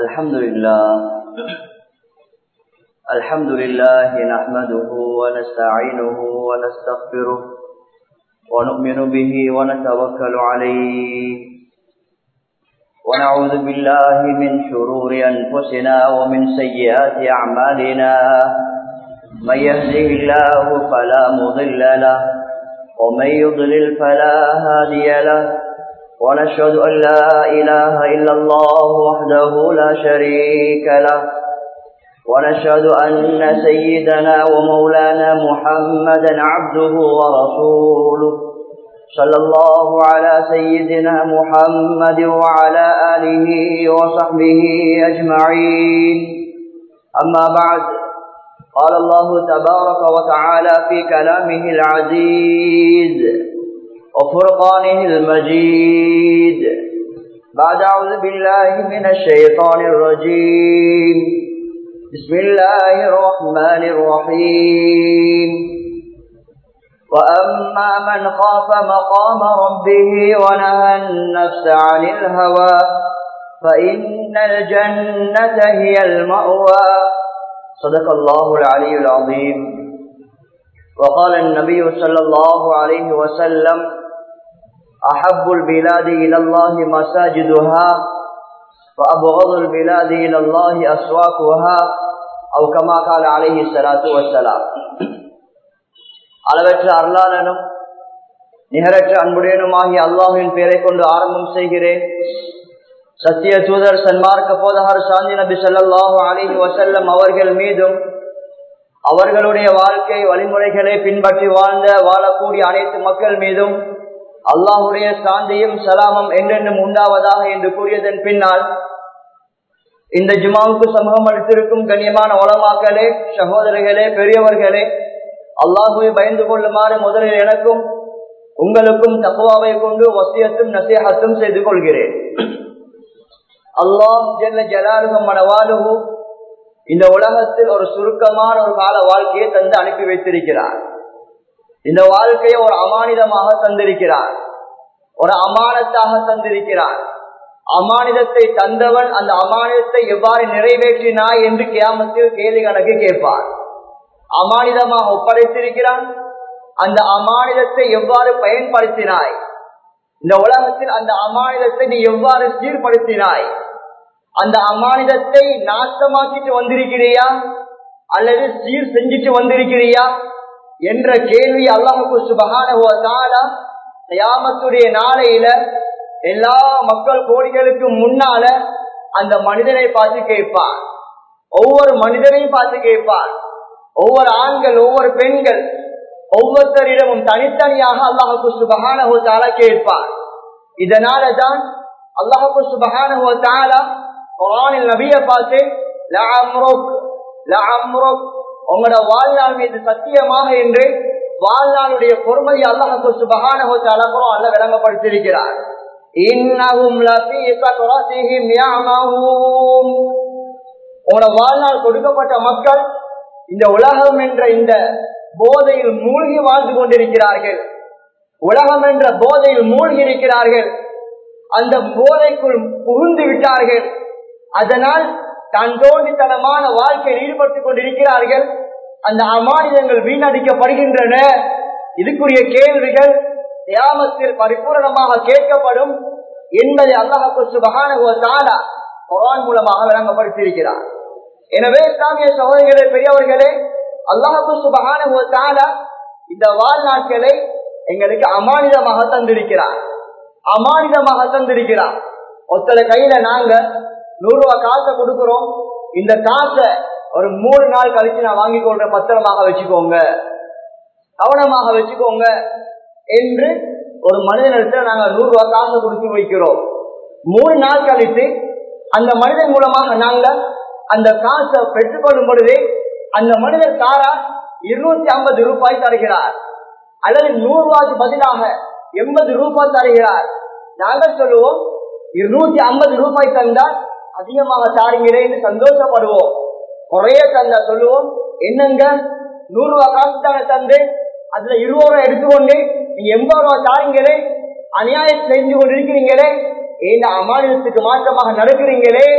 الحمد لله الحمد لله نحمده ونستعينه ونستغفره ونؤمن به ونتوكل عليه ونعوذ بالله من شرور أنفسنا ومن سيئات أعمالنا من يهده الله فلا مضل له ومن يضلل فلا هادي له ونشهد أن لا إله إلا الله وحده لا شريك له ونشهد أن سيدنا ومولانا محمدا عبده ورسوله صلى الله على سيدنا محمد وعلى آله وصحبه أجمعين أما بعد قال الله تبارك وتعالى في كلامه العزيز وفرقانه المجيد بعد أعوذ بالله من الشيطان الرجيم بسم الله الرحمن الرحيم وأما من خاف مقام ربه ونهى النفس عن الهوى فإن الجنة هي المأوى صدق الله العلي العظيم وقال النبي صلى الله عليه وسلم أحب البلاد إلى الله مساجدها وأبغض البلاد إلى الله أسواقها أو كما قال عليه الصلاة والسلام அளவற்ற அருளாளனும் நிகரற்ற அன்புடையனுமாகிய அல்லாஹின் பெயரை கொண்டு ஆரம்பம் செய்கிறேன் சத்திய தூதர் சன்மார்க்க போதகர் சாந்தி நபி சொல்லாஹு அலிஹி வசல்லம் அவர்கள் மீதும் அவர்களுடைய வாழ்க்கை வழிமுறைகளை பின்பற்றி வாழ்ந்த வாழக்கூடிய அனைத்து மக்கள் மீதும் அல்லாஹுடைய சாந்தியும் சலாமம் என்றென்றும் உண்டாவதாக என்று கூறியதன் பின்னால் இந்த ஜுமாவுக்கு சமூகம் அளித்திருக்கும் கண்ணியமான உளமாக்களே சகோதரர்களே பெரியவர்களே அல்லாஹுவை பயந்து கொள்ளுமாறு முதலில் எனக்கும் உங்களுக்கும் தக்குவாவை கொண்டு வசியத்தும் நசீகத்தும் செய்து கொள்கிறேன் அல்லாஹ் ஜெல்ல ஜலாலுகம் மனவாலுகு இந்த உலகத்தில் ஒரு சுருக்கமான ஒரு கால வாழ்க்கையை தந்து அனுப்பி வைத்திருக்கிறார் இந்த வாழ்க்கையை ஒரு அமானிதமாக தந்திருக்கிறார் ஒரு அமானத்தாக தந்திருக்கிறார் அமானிதத்தை தந்தவன் அந்த அமானிதத்தை எவ்வாறு நிறைவேற்றினாய் என்று கியாமத்தில் கேள்வி கணக்கு கேட்பார் அமானிதமாக ஒப்படைத்திருக்கிறான் அந்த அமானிதத்தை எவ்வாறு பயன்படுத்தினாய் இந்த உலகத்தில் அந்த அமானிதத்தை நீ எவ்வாறு சீர்படுத்தினாய் அந்த அமானிதத்தை நாசமாக்கிட்டு வந்திருக்கிறியா அல்லது சீர் செஞ்சுட்டு வந்திருக்கிறியா என்ற கேள்வி அல்லாஹுக்கு சுபகான தயாமத்துடைய நாளையில எல்லா மக்கள் கோடிகளுக்கு முன்னால அந்த மனிதனை பார்த்து கேட்பான் ஒவ்வொரு மனிதனையும் பார்த்து கேட்பான் ஒவ்வொரு ஆண்கள் ஒவ்வொரு பெண்கள் ஒவ்வொருத்தரிடமும் தனித்தனியாக அல்லாஹுக்கு சுபகான கேட்பார் இதனால தான் அல்லாஹுக்கு சுபகான குரானில் நபிய பார்த்து உங்களோட வாழ்நாள் மீது சத்தியமாக என்று வாழ்நாளுடைய பொறுமையை அல்லாஹுக்கு சுபகான அல்ல விளங்கப்படுத்தியிருக்கிறார் இன்னகும் உங்களோட வாழ்நாள் கொடுக்கப்பட்ட மக்கள் இந்த உலகம் என்ற இந்த போதையில் மூழ்கி வாழ்ந்து கொண்டிருக்கிறார்கள் உலகம் என்ற போதையில் மூழ்கி இருக்கிறார்கள் அந்த போதைக்குள் புகுந்து விட்டார்கள் அதனால் தான் தோண்டித்தனமான வாழ்க்கையில் ஈடுபட்டுக் கொண்டிருக்கிறார்கள் அந்த அமானிதங்கள் வீணடிக்கப்படுகின்றன இதுக்குரிய கேள்விகள் தியாமத்தில் பரிபூரணமாக கேட்கப்படும் என்பதை அல்லாஹு சுபகான குரான் மூலமாக வழங்கப்படுத்தியிருக்கிறார் எனவே இஸ்லாமிய சகோதரிகளே பெரியவர்களே அல்லாஹு சுபகான இந்த வாழ்நாட்களை எங்களுக்கு அமானிதமாக தந்திருக்கிறார் அமானிதமாக தந்திருக்கிறார் ஒருத்தர கையில நாங்க நூறு ரூபாய் காசை கொடுக்கிறோம் இந்த காசை ஒரு மூணு நாள் கழிச்சு நான் வாங்கி கொள்ற பத்திரமாக வச்சுக்கோங்க கவனமாக வச்சுக்கோங்க என்று ஒரு மனிதனிடத்துல நாங்க நூறு ரூபாய் காசை கொடுத்து வைக்கிறோம் மூணு நாள் கழித்து அந்த மனிதன் மூலமாக நாங்க அந்த காசை பெற்றுக்கொள்ளும் பொழுது அந்த மனிதர் தாரா இருநூத்தி ஐம்பது ரூபாய் தருகிறார் அல்லது நூறு ரூபாய்க்கு பதிலாக எண்பது ரூபாய் தருகிறார் நாங்கள் சொல்லுவோம் இருநூத்தி ஐம்பது ரூபாய் தந்தால் அதிகமாக தாருங்களே என்று சந்தோஷப்படுவோம் குறைய தந்தா சொல்லுவோம் என்னங்க நூறு ரூபாய் காசு தானே தந்து அதுல இருபது ரூபாய் எடுத்துக்கொண்டு நீ எண்பது ரூபாய் தாருங்களே அநியாயம் செஞ்சு கொண்டிருக்கிறீங்களே இந்த அமானியத்துக்கு மாற்றமாக நடக்கிறீங்களே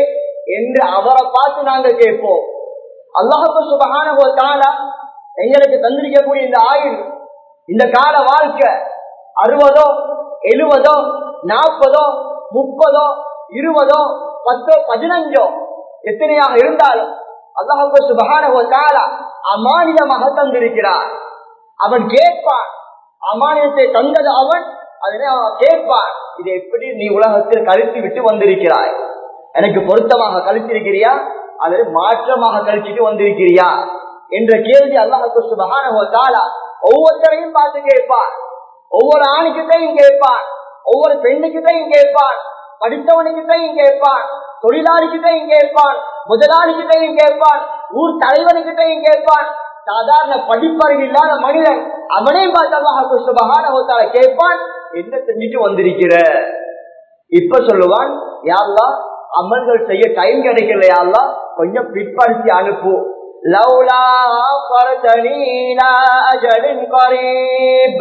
என்று அவரை பார்த்து நாங்க கேட்போம் அல்லாஹு சுபகான தாலா எங்களுக்கு தந்திருக்கக்கூடிய இந்த ஆயுள் இந்த கால வாழ்க்கை அறுபதோ எழுபதோ நாற்பதோ முப்பதோ இருபதோ பத்தோ பதினஞ்சோ எத்தனையாக இருந்தாலும் அல்லாஹு சுபகான தாலா அமானிதமாக தந்திருக்கிறார் அவன் கேட்பான் அமானியத்தை தந்தது அவன் அதனை அவன் கேட்பான் இதை எப்படி நீ உலகத்தில் கழித்து விட்டு வந்திருக்கிறாய் எனக்கு பொருத்தமாக கழித்திருக்கிறியா அல்லது மாற்றமாக கழிச்சிட்டு வந்திருக்கிறியா என்ற கேள்வி அல்லாஹு சுபகான ஒவ்வொருத்தரையும் பார்த்து கேட்பான் ஒவ்வொரு ஆணுக்கிட்டையும் கேட்பான் ஒவ்வொரு பெண்ணுக்கிட்டையும் கேட்பான் படித்தவனுக்கிட்டையும் கேட்பான் தொழிலாளிகிட்டையும் கேட்பான் முதலாளிகிட்டையும் கேட்பான் ஊர் தலைவனுக்கிட்டையும் கேட்பான் சாதாரண படிப்பறிவு இல்லாத மனிதன் அவனையும் பார்த்து அல்லாஹு சுபகான கேட்பான் என்ன செஞ்சுட்டு வந்திருக்கிற இப்ப சொல்லுவான் யாருலா அமல்கள் செய்ய டைம் கிடைக்கல யாருலா கொஞ்சம் பிற்படுத்தி அனுப்பு லவ்லா فرتني إلى أجل قريب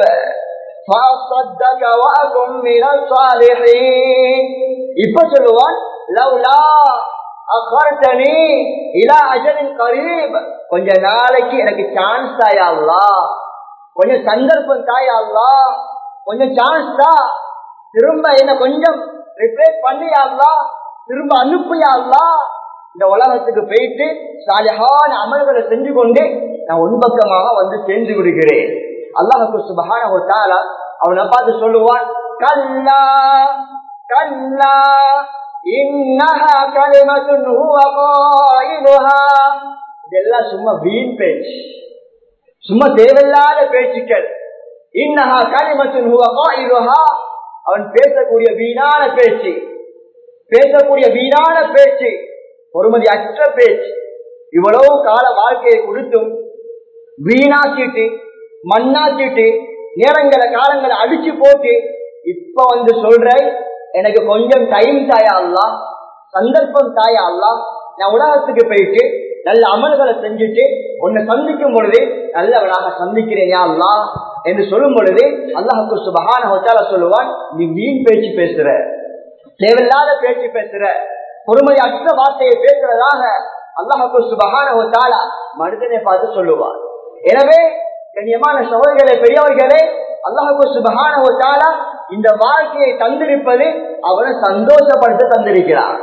فأصدق وأكن من الصالحين இப்ப சொல்லுவான் லவ்லா அகர்தனி இலா அஜலின் கரீப் கொஞ்ச நாளைக்கு எனக்கு சான்ஸ் தாயா கொஞ்சம் சந்தர்ப்பம் தாயா கொஞ்சம் சான்ஸ் தான் திரும்ப என்ன கொஞ்சம் ரிப்ளேஸ் பண்ணியாங்களா திரும்ப அனுப்பியாங்களா இந்த உலகத்துக்கு போயிட்டு சாலிஹான அமல்களை செஞ்சு கொண்டு நான் உன்பக்கமாக வந்து சேர்ந்து விடுகிறேன் அல்லாஹுக்கு சுபகான ஒரு தாலா அவனை பார்த்து சொல்லுவான் கல்லா கல்லா இன்னஹா கலிமத்துன் ஹுவ காயிலுஹா இதெல்லாம் சும்மா வீண் பேச்சு சும்மா தேவையில்லாத பேச்சுக்கள் இன்னஹா கலிமத்துன் ஹுவ காயிலுஹா அவன் பேசக்கூடிய வீணான பேச்சு பேசக்கூடிய வீணான பேச்சு ஒருமதி அற்ற பேச்சு இவ்வளவு கால வாழ்க்கையை கொடுத்தும் வீணாக்கிட்டு மண்ணாக்கிட்டு நேரங்களை காலங்களை அடிச்சு போட்டு இப்ப வந்து சொல்ற எனக்கு கொஞ்சம் டைம் தாயா அல்லா சந்தர்ப்பம் தாயா அல்லா நான் உலகத்துக்கு போயிட்டு நல்ல அமல்களை செஞ்சுட்டு உன்னை சந்திக்கும் பொழுது நல்லவனாக சந்திக்கிறேன் அல்லா என்று சொல்லும் பொழுது அல்லாஹுக்கு சுபகான ஹொச்சால சொல்லுவான் நீ வீண் பேச்சு பேசுற தேவையில்லாத பேச்சு பேசுற பொறுமை அற்ற வார்த்தையை பேசுறதாக அல்லாஹுக்கு சுபகான ஹொச்சாலா மனிதனை பார்த்து சொல்லுவான் எனவே கண்ணியமான சகோதரர்களே பெரியவர்களே அல்லாஹுக்கு சுபகான ஹொச்சாலா இந்த வாழ்க்கையை தந்திருப்பது அவனை சந்தோஷப்படுத்த தந்திருக்கிறான்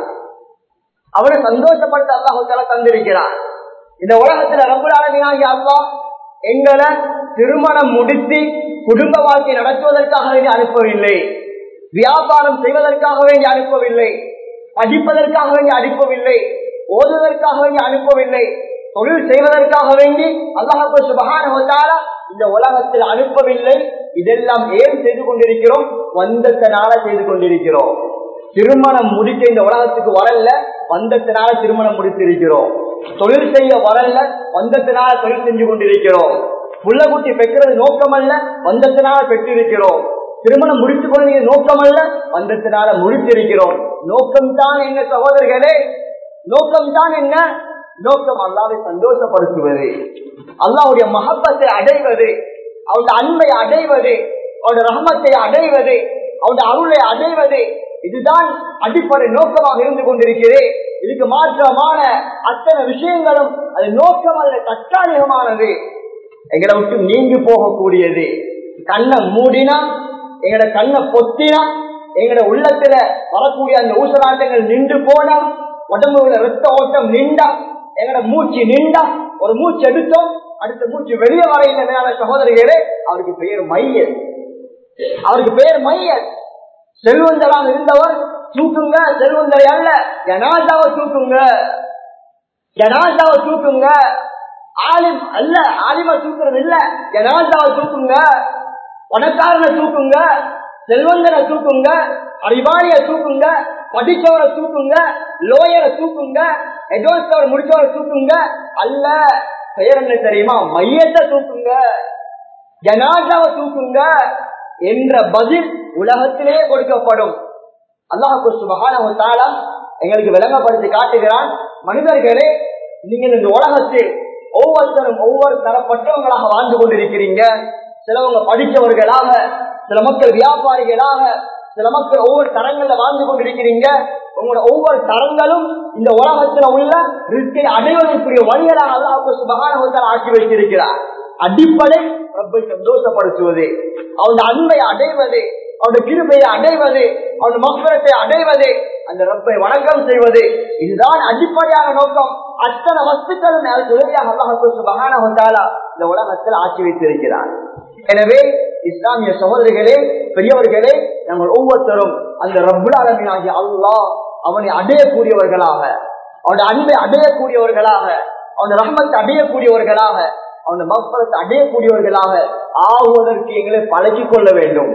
அவனை சந்தோஷப்படுத்த அல்லாஹால தந்திருக்கிறான் இந்த உலகத்துல ரம்புலாளனாகி அல்லாஹ் எங்களை திருமணம் முடித்து குடும்ப வாழ்க்கை நடத்துவதற்காக வேண்டி அனுப்பவில்லை வியாபாரம் செய்வதற்காக வேண்டி அனுப்பவில்லை படிப்பதற்காக வேண்டி அனுப்பவில்லை ஓதுவதற்காக வேண்டி அனுப்பவில்லை தொழில் செய்வதற்காக வேண்டி அல்லாஹு சுபகான இந்த உலகத்தில் அனுப்பவில்லை இதெல்லாம் ஏன் செய்து கொண்டிருக்கிறோம் வந்தத்தினால செய்து கொண்டிருக்கிறோம் திருமணம் முடிக்க இந்த உலகத்துக்கு வரல வந்தத்தினால திருமணம் முடித்திருக்கிறோம் தொழில் செய்ய வரல வந்தத்தினால தொழில் செஞ்சு கொண்டிருக்கிறோம் புள்ள குட்டி பெற்றது நோக்கமல்ல வந்தத்தினால பெற்றிருக்கிறோம் திருமணம் முடித்துக் கொள்வது நோக்கமல்ல வந்தத்தினால முடித்திருக்கிறோம் நோக்கம் தான் என்ன சகோதரர்களே நோக்கம் தான் என்ன நோக்கம் அல்லாவை சந்தோஷப்படுத்துவது அல்லாவுடைய மகப்பத்தை அடைவது அவருடைய அன்பை அடைவது அவருடைய ரஹமத்தை அடைவது அவருடைய அருளை அடைவது இதுதான் அடிப்படை நோக்கமாக இருந்து கொண்டிருக்கிறேன் இதுக்கு மாற்றமான அத்தனை விஷயங்களும் அது நோக்கம் அல்ல தற்காலிகமானது எங்களை விட்டு நீங்கி போகக்கூடியது கண்ணை மூடினா எங்களோட கண்ணை பொத்தினா எங்களோட உள்ளத்துல வரக்கூடிய அந்த ஊசலாட்டங்கள் நின்று போனா உடம்புல ரத்த ஓட்டம் நின்றா எங்களோட மூச்சு நின்றா ஒரு மூச்சு எடுத்தோம் அடுத்த மூச்சு வெளியே வரையில மேலான சகோதரிகளே அவருக்கு பெயர் மையல் அவருக்கு பெயர் மையல் செல்வந்தராக இருந்தவர் தூக்குங்க செல்வந்தரை அல்ல ஜனாதாவை தூக்குங்க ஜனாதாவை தூக்குங்க ஆலிம் அல்ல ஆலிம தூக்குறது இல்ல ஜனாதாவை தூக்குங்க பணக்காரனை தூக்குங்க செல்வந்தரை தூக்குங்க அறிவாளிய தூக்குங்க படிச்சவரை தூக்குங்க லோயரை தூக்குங்க எட்வான்ஸ் முடிச்சவரை தூக்குங்க அல்ல பெயர் என்ன தெரியுமா மையத்தை தூக்குங்க ஜனாதாவை தூக்குங்க என்ற பதில் உலகத்திலே கொடுக்கப்படும் அல்லாஹு சுபகான எங்களுக்கு விளங்கப்படுத்தி காட்டுகிறான் மனிதர்களே நீங்கள் இந்த உலகத்தில் ஒவ்வொருத்தரும் ஒவ்வொரு தரப்பட்டவங்களாக வாழ்ந்து கொண்டிருக்கிறீங்க சிலவங்க படித்தவர்களாக சில மக்கள் வியாபாரிகளாக சில மக்கள் ஒவ்வொரு தரங்கள்ல வாழ்ந்து கொண்டிருக்கிறீங்க உங்களோட ஒவ்வொரு தரங்களும் இந்த உலகத்துல உள்ள ரிஸ்கை அடைவதற்குரிய வழிகளாக அல்லாஹ் சுபகான ஆக்கி வைத்திருக்கிறார் அடிப்படை ரப்பை சந்தோஷப்படுத்துவது அவன் அன்பை அடைவது அவனுடைய கிருபையை அடைவது அவன் மக்களை அடைவது அந்த ரப்பை வணக்கம் செய்வது இதுதான் அடிப்படையான நோக்கம் அத்தனை வஸ்துக்களும் எனக்கு உதவியாக அல்லாஹு சுபகான வந்தாலா இந்த உலகத்தில் ஆட்சி வைத்திருக்கிறார் எனவே இஸ்லாமிய சகோதரிகளே பெரியவர்களே நாங்கள் ஒவ்வொருத்தரும் அந்த ரப்புல் ஆலமீனாகிய அல்லாஹ் அவனை அடையக்கூடியவர்களாக அவனுடைய அன்பை அடையக்கூடியவர்களாக அவனுடைய ரஹ்மத்தை அடையக்கூடியவர்களாக அவனுடைய மக்களை அடையக்கூடியவர்களாக ஆகுவதற்கு எங்களை பழகிக் கொள்ள வேண்டும்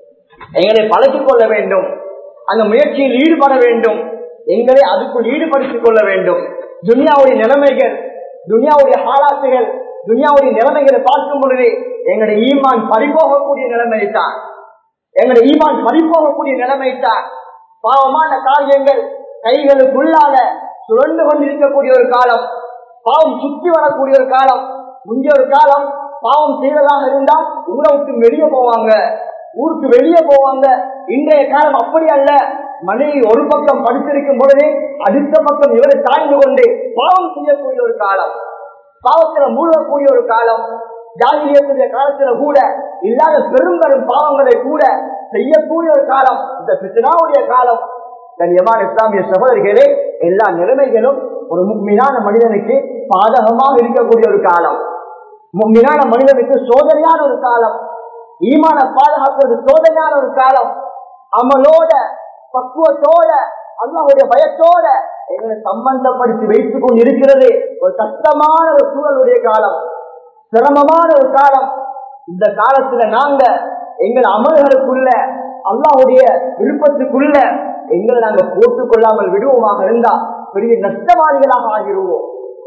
எங்களை பழக்கிக் கொள்ள வேண்டும் அந்த முயற்சியில் ஈடுபட வேண்டும் எங்களை அதுக்குள் ஈடுபடுத்திக் கொள்ள வேண்டும் துனியாவுடைய நிலைமைகள் துனியாவுடைய ஹாலாத்துகள் துனியாவுடைய நிலைமைகளை பார்க்கும் பொழுது எங்களுடைய ஈமான் பறிபோகக்கூடிய நிலைமை தான் எங்களுடைய ஈமான் பறிபோகக்கூடிய நிலைமை தான் பாவமான காரியங்கள் கைகளுக்குள்ளால சுழண்டு கொண்டிருக்கக்கூடிய ஒரு காலம் பாவம் சுற்றி வரக்கூடிய ஒரு காலம் முந்தைய ஒரு காலம் பாவம் செய்வதாக இருந்தால் ஊரை விட்டு வெளியே போவாங்க ஊருக்கு வெளியே போவாங்க இன்றைய காலம் அப்படி அல்ல மனைவி ஒரு பக்கம் படுத்திருக்கும் பொழுதே அடுத்த பக்கம் இவரை தாய்ந்து கொண்டு பாவம் செய்யக்கூடிய ஒரு காலம் பாவத்துல மூழ்கக்கூடிய ஒரு காலம் ஜாகிரியத்துடைய காலத்துல கூட இல்லாத பெரும் பெரும் பாவங்களை கூட செய்யக்கூடிய ஒரு காலம் இந்த பித்தனாவுடைய காலம் கண்ணியமான இஸ்லாமிய சகோதரிகளே எல்லா நிலைமைகளும் ஒரு முக்மீனான மனிதனுக்கு பாதகமாக இருக்கக்கூடிய ஒரு காலம் முக்மீனான மனிதனுக்கு சோதனையான ஒரு காலம் ஈமான பாதுகாக்கிறது சோதனையான ஒரு காலம் அமலோட பக்குவத்தோட அல்லாவுடைய பயத்தோட எங்களை சம்பந்தப்படுத்தி வைத்துக் கொண்டு இருக்கிறது ஒரு கஷ்டமான ஒரு சூழலுடைய காலம் சிரமமான ஒரு காலம் இந்த காலத்துல நாங்க எங்கள் அமல்களுக்குள்ள அல்லாவுடைய விருப்பத்துக்குள்ள எங்களை நாங்க போட்டுக் கொள்ளாமல் விடுவோமாக இருந்தா பெரிய நஷ்டவாதிகளாக ஆகிடுவோம்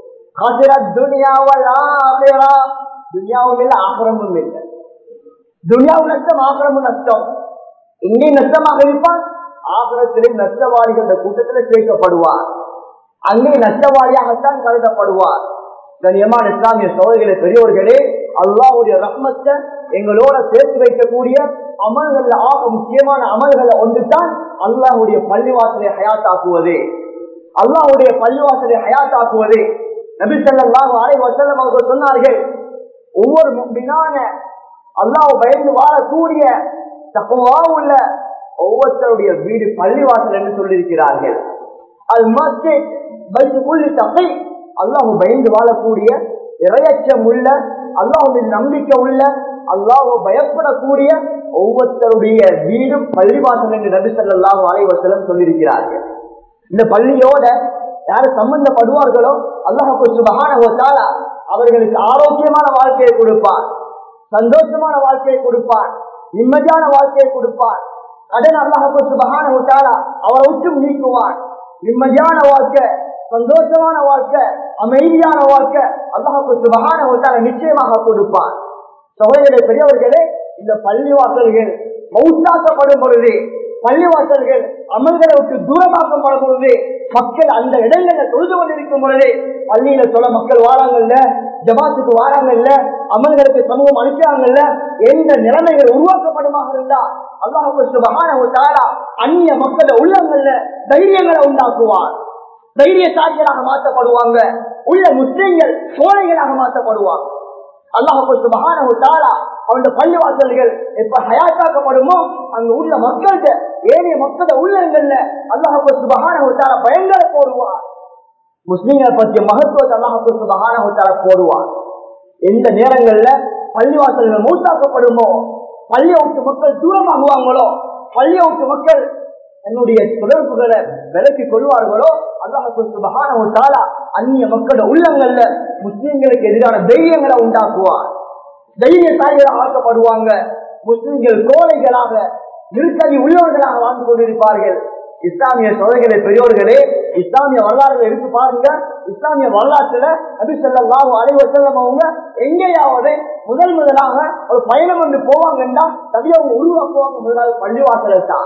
துனியாவும் இல்லை ஆசிரமும் இல்லை துனியாவும் நஷ்டம் ஆசிரமும் நஷ்டம் இங்கே நஷ்டமாக இருப்பான் ஆசிரத்திலே நஷ்டவாதிகள் கூட்டத்தில் சேர்க்கப்படுவார் அங்கே நஷ்டவாதியாகத்தான் கருதப்படுவார் கண்ணியமான இஸ்லாமிய சோதரிகளே பெரியவர்களே அல்லாவுடைய ரஹ்மத்தை எங்களோட சேர்த்து வைக்கக்கூடிய அமல்கள் ஆக முக்கியமான அமல்களை ஒன்றுதான் அல்லாஹுடைய பள்ளிவாசலை ஹயாத்தாக்குவது அல்லாஹுடைய பள்ளிவாசலை ஹயாத்தாக்குவது நபி சொல்லாஹு அலை வசல்லம் அவர்கள் சொன்னார்கள் ஒவ்வொரு முன்னான அல்லாஹ் பயந்து வாழக்கூடிய தப்பவா உள்ள ஒவ்வொருத்தருடைய வீடு பள்ளிவாசல் என்று சொல்லியிருக்கிறார்கள் அது மஸ்ஜித் பைத்துக்குள்ளி தப்பை அல்லாஹ் பயந்து வாழக்கூடிய இரையச்சம் உள்ள அல்லாஹுடைய நம்பிக்கை உள்ள அல்லாஹ் பயப்படக்கூடிய ஒவ்வொருத்தருடைய வீடும் பள்ளிவாசல் என்று நபி சொல்லாஹு அலைவசலம் சொல்லியிருக்கிறார்கள் இந்த பள்ளியோட யாரு சம்பந்தப்படுவார்களோ அல்லாஹு சுபகான அவர்களுக்கு ஆரோக்கியமான வாழ்க்கையை கொடுப்பார் சந்தோஷமான வாழ்க்கையை கொடுப்பார் நிம்மதியான வாழ்க்கையை கொடுப்பார் கடன் அல்லாஹு சுபகான அவரை விட்டு நீக்குவார் நிம்மதியான வாழ்க்கை சந்தோஷமான வாழ்க்கை அமைதியான வாழ்க்கை அல்லாஹு சுபகான நிச்சயமாக கொடுப்பார் சகோதரர்களே பெரியவர்களே இந்த பள்ளிவாசல்கள் மௌத்தாக்கப்படும் பொழுது பள்ளிவாசல்கள் அமல்களை விட்டு தூரமாக்கப்படும் பொழுது மக்கள் அந்த இடங்கள்ல தொழுது கொண்டிருக்கும் பொழுது பள்ளியில சொல்ல மக்கள் வாராங்கல்ல ஜமாத்துக்கு வாராங்கல்ல அமல்களுக்கு சமூகம் அனுப்பியாங்கல்ல எந்த நிலைமைகள் உருவாக்கப்படுமாக இருந்தா அல்லாஹு சுபகான அந்நிய மக்கள் உள்ளங்கள்ல தைரியங்களை உண்டாக்குவார் தைரியசாலிகளாக மாற்றப்படுவாங்க உள்ள முஸ்லிம்கள் சோழைகளாக மாற்றப்படுவாங்க அல்லாஹு சுபகான அவனுடைய பள்ளிவாசல்கள் எப்ப ஹயாத்தாக்கப்படுமோ அங்க உள்ள மக்கள்கிட்ட ஏனைய மக்கள உள்ளங்கள்ல அல்லாஹு சுபகான பயங்கர போடுவார் முஸ்லிம்களை பற்றிய மகத்துவத்தை அல்லாஹு சுபகான போடுவார் எந்த நேரங்கள்ல பள்ளிவாசல்கள் மூத்தாக்கப்படுமோ பள்ளியை விட்டு மக்கள் தூரமாகுவாங்களோ பள்ளியை விட்டு மக்கள் தன்னுடைய தொடர்புகளை விலக்கி கொள்வார்களோ அல்லாஹு சுபகான அந்நிய மக்களோட உள்ளங்கள்ல முஸ்லிம்களுக்கு எதிரான தைரியங்களை உண்டாக்குவார் தைரியசாலிகளாக ஆக்கப்படுவாங்க முஸ்லிம்கள் கோழைகளாக நெருக்கடி உள்ளவர்களாக வாழ்ந்து கொண்டிருப்பார்கள் இஸ்லாமிய சோதனைகளை பெரியோர்களே இஸ்லாமிய வரலாறுகளை எடுத்து பாருங்க இஸ்லாமிய வரலாற்றுல நபி சொல்லாஹு அலைவசல்லம் அவங்க எங்கேயாவது முதல் முதலாக ஒரு பயணம் வந்து போவாங்கன்னா நபி அவங்க உருவாக்குவாங்க முதலாவது பள்ளிவாசலை தான்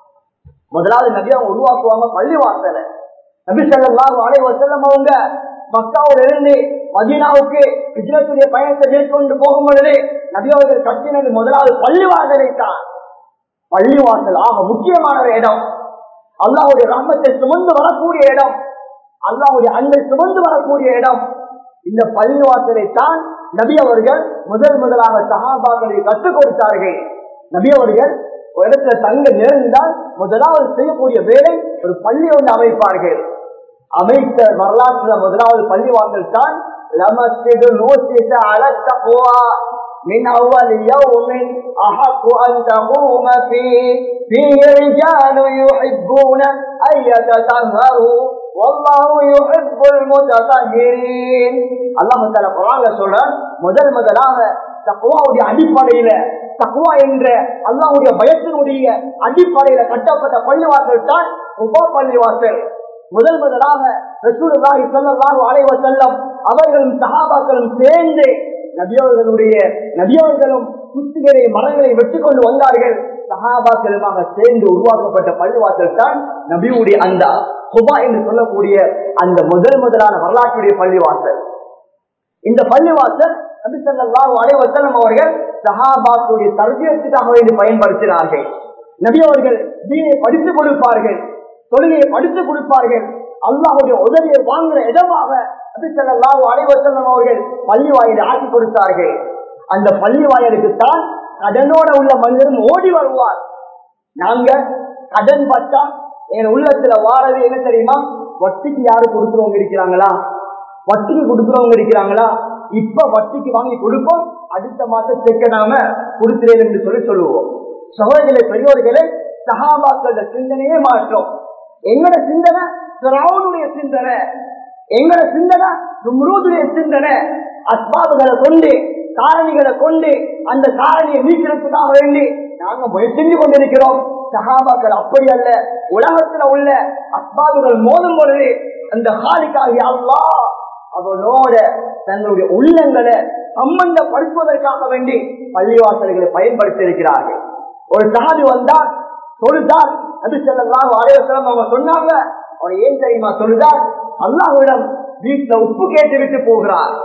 முதலாவது நபி அவங்க உருவாக்குவாங்க பள்ளிவாசலை நபி சொல்லாஹு அலைவசல்லம் அவங்க மக்காவில் இருந்து மதீனாவுக்கு விஜயத்துடைய பயணத்தை மேற்கொண்டு போகும் பொழுது நபி அவர்கள் கட்டினது முதலாவது பள்ளிவாசலை தான் பள்ளிவாசல் ஆக முக்கியமான ஒரு இடம் அல்லாஹுடைய ரஹ்மத்தை சுமந்து வரக்கூடிய இடம் அல்லாஹுடைய அன்பை சுமந்து வரக்கூடிய இடம் இந்த பள்ளிவாசலை தான் நபி அவர்கள் முதல் முதலாக சகாபாக்களை கற்றுக் கொடுத்தார்கள் நபி அவர்கள் ஒரு இடத்துல தங்க நேர்ந்தால் முதலாவது செய்யக்கூடிய வேலை ஒரு பள்ளி ஒன்று அமைப்பார்கள் அமைத்த வரலாற்றுல முதலாவது பள்ளிவாசல் தான் لمسجد نوسس على التقوى من أول يوم أحق أن تقوم فيه فيه رجال يحبون أن يتطهروا والله يحب المتطهرين الله تعالى قرآن சொல்றான் முதல் முதலாக தக்குவாவுடைய அடிப்படையில தக்குவா என்ற அல்லாவுடைய பயத்தினுடைய அடிப்படையில கட்டப்பட்ட பள்ளிவாசல் தான் உப பள்ளிவாசல் முதல் முதலாக ரசூலுல்லாஹி ஸல்லல்லாஹு அலைஹி வஸல்லம் அவர்களும் சஹாபாக்களும் சேர்ந்து நபியவர்களுடைய நபியவர்களும் குத்திகளை மரங்களை வெட்டி கொண்டு வந்தார்கள் சஹாபாக்களுமாக சேர்ந்து உருவாக்கப்பட்ட பள்ளிவாசல் தான் நபியுடைய அந்த குபா என்று சொல்லக்கூடிய அந்த முதல் முதலான வரலாற்றுடைய பள்ளிவாசல் இந்த பள்ளிவாசல் நபி ஸல்லல்லாஹு அலைஹி வஸல்லம் அவர்கள் சஹாபாக்களுடைய தர்பியத்துக்காக வேண்டி பயன்படுத்தினார்கள் நபி அவர்கள் தீனை படித்துக் கொடுப்பார்கள் தொழுகையை படித்துக் கொடுப்பார்கள் அல்லாஹுடைய உதவியை வாங்குற இடமாக அபிசல்லாஹு அலைவசல்லம் அவர்கள் பள்ளி வாயிலை ஆக்கி கொடுத்தார்கள் அந்த பள்ளி வாயலுக்கு தான் கடனோட உள்ள மனிதரும் ஓடி வருவார் நாங்க கடன் பட்டா என் உள்ளத்துல வாரது என்ன தெரியுமா வட்டிக்கு யாரு கொடுக்கிறவங்க இருக்கிறாங்களா வட்டிக்கு கொடுக்கிறவங்க இருக்கிறாங்களா இப்ப வட்டிக்கு வாங்கி கொடுப்போம் அடுத்த மாசம் செக்க நாம கொடுக்கிறேன் என்று சொல்லி சொல்லுவோம் சகோதரர்களே பெரியோர்களே சகாபாக்கள சிந்தனையே மாற்றோம் எங்கட சிந்தனை சிராவுடைய சிந்தனை எங்கட சிந்தனை நும்ரூதுடைய சிந்தனை அஸ்பாபுகளை கொண்டு காரணிகளை கொண்டு அந்த காரணியை நீக்கிறதுக்காக வேண்டி நாங்க முயற்சி கொண்டிருக்கிறோம் சகாபாக்கள் அப்படி அல்ல உலகத்துல உள்ள அஸ்பாபுகள் மோதும் பொழுது அந்த காலிக்காகி அல்லா அவனோட தங்களுடைய உள்ளங்களை சம்பந்தப்படுத்துவதற்காக வேண்டி பள்ளிவாசல்களை பயன்படுத்தி இருக்கிறார்கள் ஒரு சாதி வந்தால் தொழுதால் அது செல்லாம் ஆலயத்திலம் அவங்க சொன்னாங்க அவர் ஏன் தெரியுமா சொல்லுதார் அல்லாஹ்விடம் வீட்டுல உப்பு கேட்டு விட்டு போகிறார்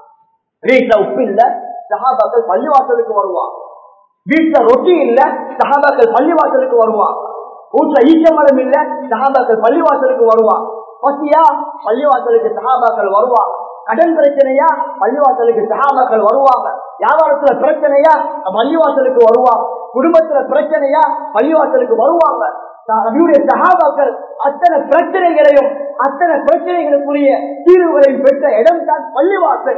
வீட்டுல உப்பு இல்ல சகாபாக்கள் பள்ளிவாசலுக்கு வருவான் வீட்டுல ரொட்டி இல்ல சகாபாக்கள் பள்ளிவாசலுக்கு வருவான் வீட்டுல ஈச்ச மரம் இல்ல சகாபாக்கள் பள்ளிவாசலுக்கு வருவான் பசியா பள்ளிவாசலுக்கு சகாபாக்கள் வருவாங்க கடன் பிரச்சனையா பள்ளிவாசலுக்கு சகாபாக்கள் வருவாங்க வியாபாரத்துல பிரச்சனையா பள்ளிவாசலுக்கு வருவாங்க குடும்பத்துல பிரச்சனையா பள்ளிவாசலுக்கு வருவாங்க நபியுடைய சகாபாக்கள் அத்தனை பிரச்சனைகளையும் அத்தனை பிரச்சனைகளுக்குரிய தீர்வுகளையும் பெற்ற இடம் தான் பள்ளிவாசல்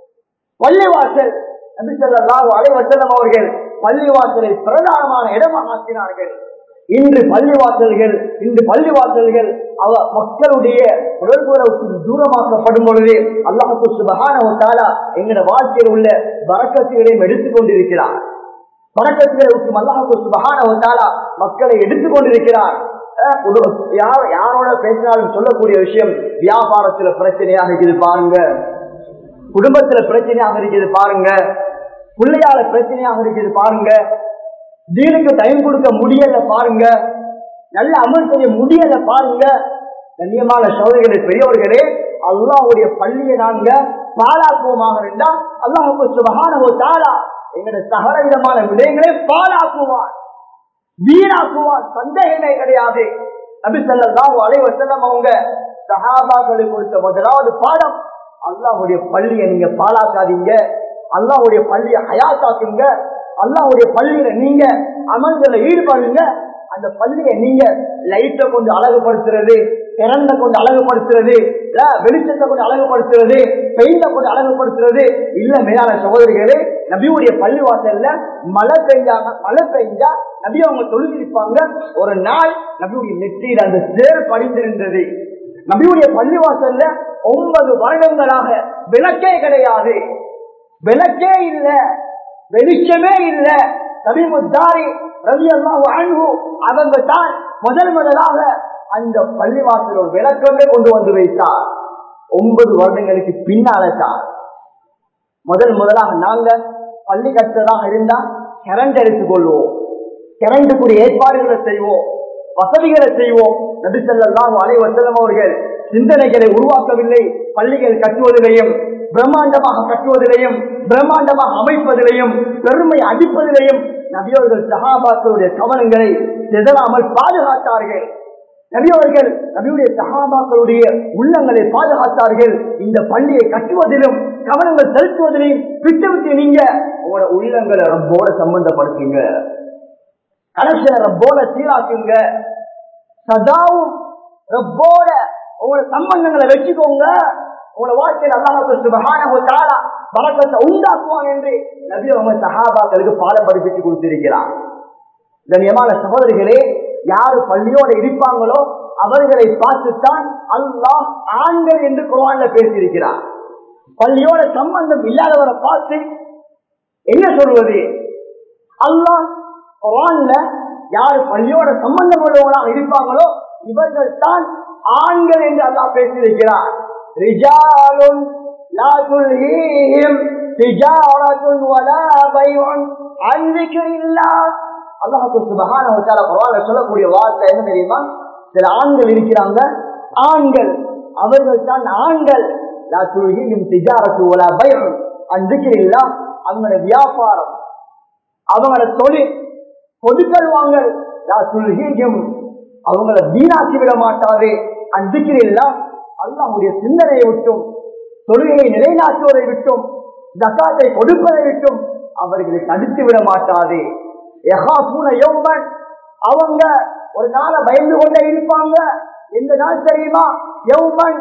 பள்ளிவாசல் நபி ஸல்லல்லாஹு அலைஹி வஸல்லம் அவர்கள் பள்ளிவாசலை பிரதானமான இடமாக ஆக்கினார்கள் இன்று பள்ளிவாசல்கள் இன்று பள்ளிவாசல்கள் அவ மக்களுடைய உடல்புறவுக்கு தூரமாக்கப்படும் பொழுது அல்லாஹு சுபஹான எங்களோட வாழ்க்கையில் உள்ள வரக்கத்துகளையும் எடுத்துக் கொண்டிருக்கிறார் வரக்கத்துகளுக்கு அல்லாஹு சுபஹான மக்களை எடுத்துக் கொண்டிருக்கிறார் அஹ் ஒரு- யார் யாரோட பேசினாலும் சொல்லக்கூடிய விஷயம் வியாபாரத்துல பிரச்சனையாக இருக்குது பாருங்க குடும்பத்துல பிரச்சனையாக இருக்குது பாருங்க பிள்ளையால பிரச்சனையாக இருக்குது பாருங்க தீனுக்கு டைம் கொடுக்க முடியல பாருங்க நல்ல அமல் செய்ய முடியல பாருங்க கண்ணியமான சோதனைகளே பெரியவர்களே அல்லாஹ்வுடைய பள்ளியை நாங்க பாலாக்குவோமாக இருந்தா அல்லாஹுக்கு சுபகான தாலா எங்களுடைய சகல விதமான விடயங்களை பாலாக்குவான் வீணாக்குவான் சந்தேகமே கிடையாது நபி ஸல்லல்லாஹு அலைஹி வஸல்லம் அவங்க சஹாபாக்களுக்கு கொடுத்த முதலாவது பாடம் அல்லாஹ்வுடைய பள்ளியை நீங்க பாலாக்காதீங்க அல்லாஹ்வுடைய பள்ளியை ஹயாத்தாக்குங்க அல்லாஹ்வுடைய பள்ளியில நீங்க அமல்களை ஈடுபடுங்க அந்த பள்ளியை நீங்க லைட்டை கொஞ்சம் அழகுபடுத்துறது திறந்த கொஞ்சம் அழகுபடுத்துறது இல்ல வெளிச்சத்தை கொஞ்சம் அழகுபடுத்துறது பெயிண்ட கொஞ்சம் அழகுபடுத்துறது இல்ல மேலான சகோதரிகளே நபியுடைய பள்ளி வாசல்ல மழை பெய்ஞ்சாங்க மழை பெய்ஞ்சா நபி அவங்க தொழுதிருப்பாங்க ஒரு நாள் நபியுடைய நெற்றியில் அந்த சேர் படிந்திருந்தது நபியுடைய பள்ளி வாசல்ல ஒன்பது வருடங்களாக விளக்கே கிடையாது விளக்கே இல்ல வெளிச்சமே இல்ல நபி முத்தாரி ரவி அல்லாஹு அவங்க தான் முதல் முதலாக அந்த பள்ளிவாசல் ஒரு விளக்கமே கொண்டு வந்து வைத்தார் ஒன்பது வருடங்களுக்கு பின்னால தான் முதல் முதலாக நாங்க பள்ளி கட்டுறதாக இருந்தா கரண்ட் எடுத்துக் கொள்வோம் கரண்டுக்குரிய ஏற்பாடுகளை செய்வோம் வசதிகளை செய்வோம் நபிசல்லாம் அலைவசல்லம் அவர்கள் சிந்தனைகளை உருவாக்கவில்லை பள்ளிகள் கட்டுவதிலையும் பிரம்மாண்டமாக கட்டுவதிலையும் பிரம்மாண்டமாக அமைப்பதிலையும் பெருமை அடிப்பதிலையும் நபியவர்கள் சஹாபாக்களுடைய கவனங்களை சிதறாமல் பாதுகாத்தார்கள் நபியவர்கள் நபியுடைய சஹாபாக்களுடைய உள்ளங்களை பாதுகாத்தார்கள் இந்த பள்ளியை கட்டுவதிலும் கவனங்கள் செலுத்துவதிலும் திட்டமிட்டு நீங்க உங்களோட உள்ளங்களை ரப்போட சம்பந்தப்படுத்துங்க கடைசிய ரப்போட சீராக்குங்க சதாவும் ரப்போட உங்களோட சம்பந்தங்களை வச்சுக்கோங்க உங்களோட வாழ்க்கையில் அல்லாஹ் சுபஹானஹு தஆலா பரக்கத்தை உண்டாக்குவான் என்று நபி அவங்க சஹாபாக்களுக்கு பாடம் படிப்பிச்சு கொடுத்திருக்கிறார் கண்ணியமான சகோதரிகளே யாரு பள்ளியோட இருப்பாங்களோ அவர்களை பார்த்துத்தான் அல்லாஹ் ஆண்கள் என்று குரான்ல பேசியிருக்கிறார் பள்ளியோட சம்பந்தம் இல்லாதவரை பார்த்து என்ன சொல்வது அல்லாஹ் குரான்ல யாரு பள்ளியோட சம்பந்தம் உள்ளவங்களாக இருப்பாங்களோ இவர்கள் தான் ஆண்கள் என்று அல்லாஹ் பேசியிருக்கிறார் ரிஜாலுன் லா துல்ஹீஹிம் திஜாரத்துன் வலா பைஉன் அன் ذிக்ரில்லாஹ் அல்லாஹ் சுப்ஹானஹு வ தஆலா குர்ஆன்ல சொல்லக்கூடிய வார்த்தை என்ன தெரியுமா சில ஆண்கள் இருக்கிறாங்க ஆண்கள் அவர்கள் தான் ஆண்கள் லா துல்ஹீஹிம் திஜாரத்து வலா பைஉன் அன் ذிக்ரில்லாஹ் அவங்களோட வியாபாரம் அவங்களோட தொழில் பொதுக்கள் வாங்கல் லா துல்ஹீஹிம் அவங்கள வீணாக்கி விட மாட்டாரே அன்பிக்கிறெல்லாம் அல்லாஹுடைய சிந்தனையை விட்டும் தொழுகையை நிலைநாட்டுவதை விட்டும் ஜக்காத்தை கொடுப்பதை விட்டும் அவர்களை தடுத்து விட மாட்டாதே அவங்க ஒரு நாளை பயந்து கொண்டே இருப்பாங்க எந்த நாள் தெரியுமா யௌமன்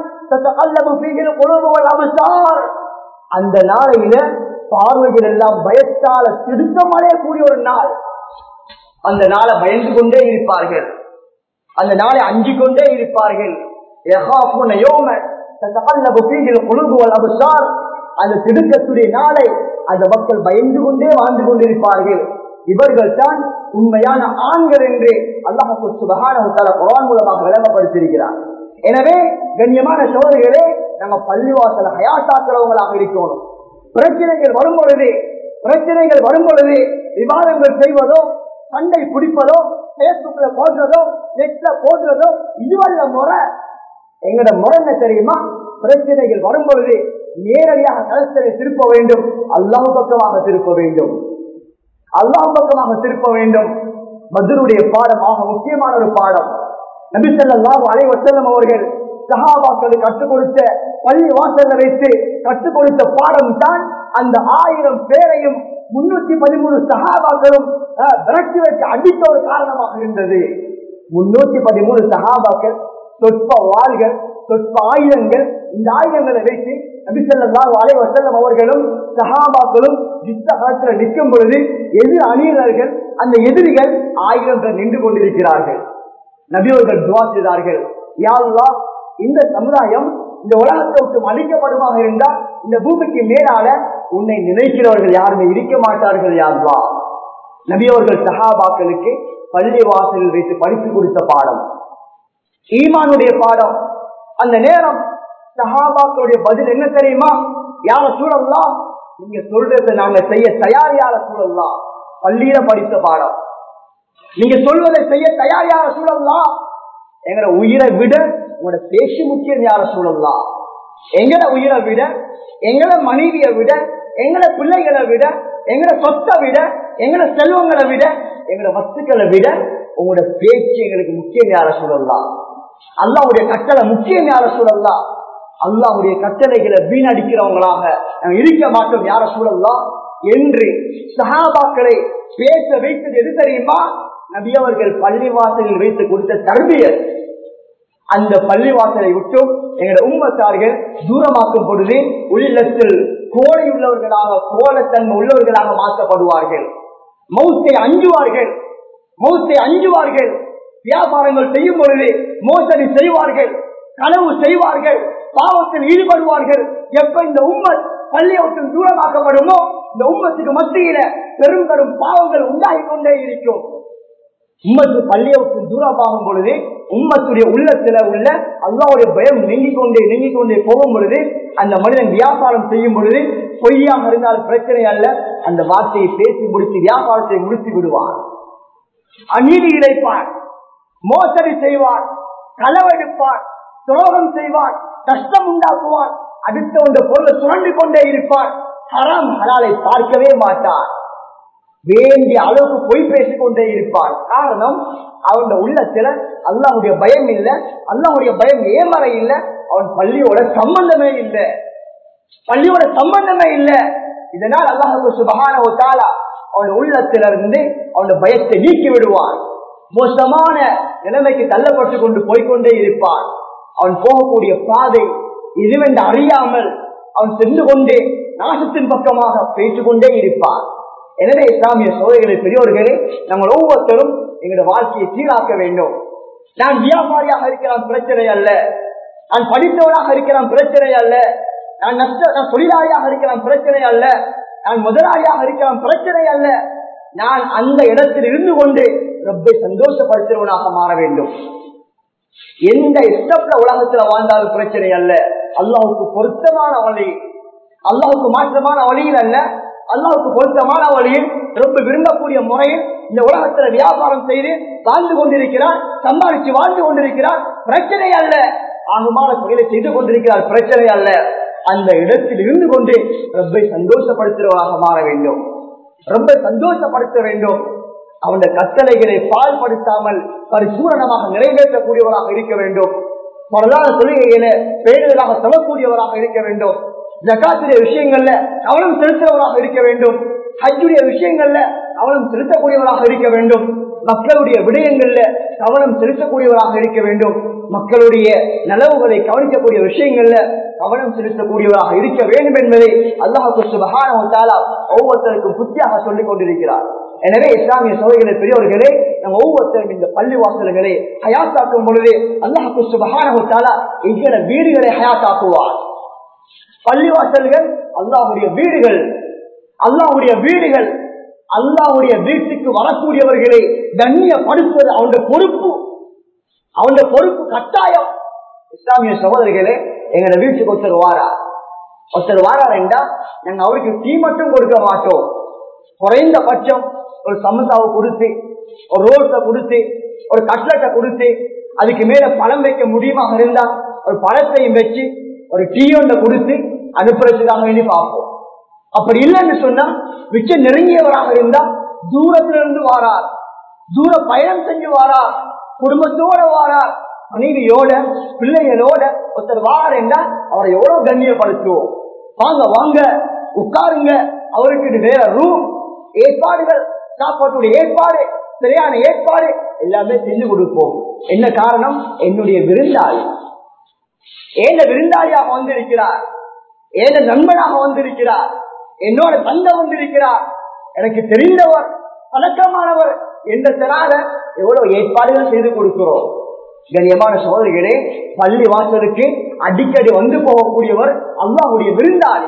அந்த நாளையில பார்வைகள் எல்லாம் பயத்தால திருத்தம் அடையக்கூடிய ஒரு நாள் அந்த நாளை பயந்து கொண்டே இருப்பார்கள் அந்த நாளை அஞ்சு கொண்டே இருப்பார்கள் அந்த திடுக்கத்துடைய நாளை அந்த மக்கள் பயந்து கொண்டே வாழ்ந்து கொண்டிருப்பார்கள் இவர்கள் தான் உண்மையான ஆண்கள் என்று அல்லாஹு சுபகான குரான் மூலமாக விளங்கப்படுத்தியிருக்கிறார் எனவே கண்ணியமான சோதரிகளே நம்ம பள்ளிவாசல ஹயாத்தாக்குறவங்களாக இருக்கணும் பிரச்சனைகள் வரும் பொழுது பிரச்சனைகள் வரும் பொழுது விவாதங்கள் செய்வதோ சண்டை பிடிப்பதோ பேஸ்புக்ல போடுறதோ நெட்ல போடுறதோ இதுவல்ல முறை எங்கட முறை என்ன தெரியுமா பிரச்சனைகள் வரும் பொழுது நேரடியாக கலசரை திருப்ப வேண்டும் அல்லாஹ் பக்கமாக திருப்ப வேண்டும் அல்லாஹ் பக்கமாக திருப்ப வேண்டும் மதுருடைய பாடம் ஆக முக்கியமான ஒரு பாடம் நபிசல்லாஹு அலைவசல்லம் அவர்கள் சஹாபாக்களுக்கு கற்றுக் கொடுத்த பள்ளி வாசல்ல வைத்து கற்றுக் கொடுத்த பாடம் தான் அந்த ஆயிரம் பேரையும் முன்னூத்தி பதிமூணு சகாபாக்களும் விரட்டி வச்சு அடித்த ஒரு காரணமாக இருந்தது முன்னூத்தி பதிமூணு சகாபாக்கள் சொற்ப வாள்கள் சொற்ப ஆயுதங்கள் இந்த ஆயுதங்களை வைத்து நபிசல்லாம் அலை வசல்லம் அவர்களும் சஹாபாக்களும் யுத்த காலத்தில் நிற்கும் பொழுது எதிர் அணியினர்கள் அந்த எதிரிகள் ஆயிரம் பேர் நின்று கொண்டிருக்கிறார்கள் நபியவர்கள் துவா செய்தார்கள் யாருலா இந்த சமுதாயம் இந்த உலகத்தை விட்டு அழிக்கப்படுமாக இருந்தால் இந்த பூமிக்கு மேலால உன்னை நினைக்கிறவர்கள் யாருமே இருக்க மாட்டார்கள் யாருவா நபியவர்கள் சஹாபாக்களுக்கு பள்ளி வாசலில் வைத்து படித்து கொடுத்த பாடம் ஈமானுடைய பாடம் அந்த நேரம் சஹாபாக்களுடைய பதில் என்ன தெரியுமா யார சூழல்லாம் நீங்க சொல்றதை நாங்க செய்ய தயார் யார சூழல்லாம் பள்ளியில படித்த பாடம் நீங்க சொல்வதை செய்ய தயார் யார சூழல்லாம் எங்கட உயிரை விட உங்களோட பேச்சு முக்கியம் யார சூழல்லாம் எங்கட உயிரை விட எங்கட மனைவியை விட எங்கட பிள்ளைகளை விட எங்கட சொத்தை விட எங்கட செல்வங்களை விட எங்கட வஸ்துக்களை விட உங்களோட பேச்சு எங்களுக்கு முக்கியம் யார சூழல்லாம் அல்லாவுடைய கட்டளை முக்கியம் யார சூழல்லாம் அல்லாவுடைய கட்டளைகளை வீணடிக்கிறவங்களாக நாம் இருக்க மாட்டோம் யார சூழல்லாம் என்று சஹாபாக்களை பேச வைத்தது எது தெரியுமா நபியவர்கள் பள்ளிவாசலில் வைத்து கொடுத்த தர்பியர் அந்த பள்ளிவாசலை விட்டும் எங்களோட உம்மத்தார்கள் தூரமாக்கும் பொழுது உள்ளத்தில் கோடை உள்ளவர்களாக கோலத்தன்மை உள்ளவர்களாக மாற்றப்படுவார்கள் மௌத்தை அஞ்சுவார்கள் மௌத்தை அஞ்சுவார்கள் வியாபாரங்கள் செய்யும் பொழுது மோசடி செய்வார்கள் களவு செய்வார்கள் பாவத்தில் ஈடுபடுவார்கள் எப்ப இந்த உம்மத் பள்ளியை விட்டு தூரமாக்கப்படுமோ இந்த உம்மத்துக்கு மத்தியில பெரும் பெரும் பாவங்கள் உண்டாகி கொண்டே இருக்கும் உம்மத்து பள்ளியை விட்டு தூரமாகும் பொழுது உம்மத்துடைய உள்ளத்துல உள்ள அல்லாவுடைய பயம் நீங்கிக் கொண்டே நீங்கிக் கொண்டே போகும் பொழுது அந்த மனிதன் வியாபாரம் செய்யும் பொழுது பொய்யாக இருந்தால் பிரச்சனை அல்ல அந்த வார்த்தையை பேசி முடித்து வியாபாரத்தை முடித்து விடுவார் அநீதி இழைப்பார் மோசடி செய்வார் களவெடுப்பார் துரோகம் செய்வார் கஷ்டம் உண்டாக்குவார் அடுத்த ஒன்ற பொருளை சுரண்டு கொண்டே இருப்பார் ஹராம் ஹலாலை பார்க்கவே மாட்டார் வேண்டிய அளவுக்கு பொய் பேசிக் கொண்டே இருப்பான் காரணம் அவனுடைய உள்ளத்துல அல்லாஹுடைய பயம் இல்ல அல்லாஹுடைய பயம் ஏமறை இல்ல அவன் பள்ளியோட சம்பந்தமே இல்ல பள்ளியோட சம்பந்தமே இல்ல இதனால் அல்லாஹு சுபகான ஒரு தாலா அவன் உள்ளத்திலிருந்து அவனுடைய பயத்தை நீக்கி விடுவான் மோசமான நிலைமைக்கு தள்ளப்பட்டு கொண்டு போய்கொண்டே இருப்பான் அவன் போகக்கூடிய பாதை இதுவென்று அறியாமல் அவன் சென்று கொண்டே நாசத்தின் பக்கமாக பேசிக் கொண்டே இருப்பான் எனவே இஸ்லாமிய சோதனைகளை பெரியோர்களே நம்ம ஒவ்வொருத்தரும் எங்களுடைய வாழ்க்கையை சீராக்க வேண்டும் நான் வியாபாரியாக இருக்கிறான் பிரச்சனை அல்ல நான் படித்தவனாக இருக்கிறான் பிரச்சனை அல்ல நான் நஷ்ட நான் தொழிலாளியாக இருக்கிறான் பிரச்சனை அல்ல நான் முதலாளியாக இருக்கிறான் பிரச்சனை அல்ல நான் அந்த இடத்தில் இருந்து கொண்டு ரப்பை சந்தோஷப்படுத்துவனாக மாற வேண்டும் எந்த இஷ்டப்பட உலகத்துல வாழ்ந்தாலும் பிரச்சனை அல்ல அல்லாவுக்கு பொருத்தமான வழி அல்லாவுக்கு மாற்றமான வழியில் அல்ல அல்லாவுக்கு பொருத்தமான வழியில் ரொம்ப விரும்பக்கூடிய முறையில் இந்த உலகத்துல வியாபாரம் செய்து வாழ்ந்து கொண்டிருக்கிறார் சம்பாதிச்சு வாழ்ந்து கொண்டிருக்கிறார் பிரச்சனை அல்ல ஆகுமான தொழிலை செய்து கொண்டிருக்கிறார் பிரச்சனை அல்ல அந்த இடத்தில் இருந்து கொண்டு ரப்பை சந்தோஷப்படுத்துவதாக மாற வேண்டும் ரொம்ப சந்தோஷப்படுத்த வேண்டும் அவனுடைய கட்டளைகளை பால்படுத்தாமல் பரிசூரணமாக நிறைவேற்றக்கூடியவராக இருக்க வேண்டும் பொருளாதார தொழுகையில பேணுதலாக சொல்லக்கூடியவராக இருக்க வேண்டும் ஜக்காத்துடைய விஷயங்கள்ல கவனம் செலுத்துறவராக இருக்க வேண்டும் ஹஜ்ஜுடைய விஷயங்கள்ல கவனம் செலுத்தக்கூடியவராக இருக்க வேண்டும் மக்களுடைய விடயங்கள்ல கவனம் செலுத்தக்கூடியவராக இருக்க வேண்டும் மக்களுடைய நலவுகளை கவனிக்கக்கூடிய விஷயங்கள்ல கவனம் செலுத்தக்கூடியவராக இருக்க வேண்டும் என்பதை அல்லாஹு சுபகான ஒவ்வொருத்தருக்கும் புத்தியாக சொல்லிக் கொண்டிருக்கிறார் எனவே இஸ்லாமிய சோதனைகளை பெரியவர்களே நம்ம ஒவ்வொருத்தரும் இந்த பள்ளி வாசல்களை ஹயாத்தாக்கும் பொழுது அல்லாஹு சுபகான எங்கள வீடுகளை ஹயாத்தாக்குவார் பள்ளிவாசல்கள் அல்லாஹுடைய வீடுகள் அல்லாஹுடைய வீடுகள் அல்லாஹுடைய வீட்டுக்கு வரக்கூடியவர்களை கண்ணியப்படுத்துவது அவனுடைய பொறுப்பு அவனுடைய பொறுப்பு கட்டாயம் இஸ்லாமிய சகோதரிகளே எங்களோட வீட்டுக்கு ஒருத்தர் வாரா ஒருத்தர் வாரார் என்றா நாங்க அவருக்கு டீ மட்டும் கொடுக்க மாட்டோம் குறைந்த பட்சம் ஒரு சமோசாவை கொடுத்து ஒரு ரோல்ஸை கொடுத்து ஒரு கட்லெட்டை கொடுத்து அதுக்கு மேல பழம் வைக்க முடியுமாக இருந்தா ஒரு பழத்தையும் வச்சு ஒரு டீ ஒன்றை கொடுத்து அனுப்புறதுக்காக வேண்டி பார்ப்போம் அப்படி இல்லைன்னு சொன்னா மிச்சம் நெருங்கியவராக இருந்தா தூரத்துல இருந்து வாரார் தூர பயணம் செஞ்சு வாரார் குடும்பத்தோட வாரார் மனைவியோட பிள்ளைகளோட ஒருத்தர் வாரார் என்றால் அவரை எவ்வளவு கண்ணியப்படுத்துவோம் வாங்க வாங்க உட்காருங்க அவருக்கு இது வேற ரூம் ஏற்பாடுகள் சாப்பாட்டுடைய ஏற்பாடு சரியான ஏற்பாடு எல்லாமே செஞ்சு கொடுப்போம் என்ன காரணம் என்னுடைய விருந்தாளி ஏன விருந்தாளியாக வந்திருக்கிறார் ஏன நண்பனாக வந்திருக்கிறார் என்னோட தந்தை வந்திருக்கிறார் எனக்கு தெரிந்தவர் பழக்கமானவர் என்றதனால எவ்வளவு ஏற்பாடுகள் செய்து கொடுக்கிறோம் கண்ணியமான சோதரிகளே பள்ளி வாசலுக்கு அடிக்கடி வந்து போகக்கூடியவர் அல்லாவுடைய விருந்தாளி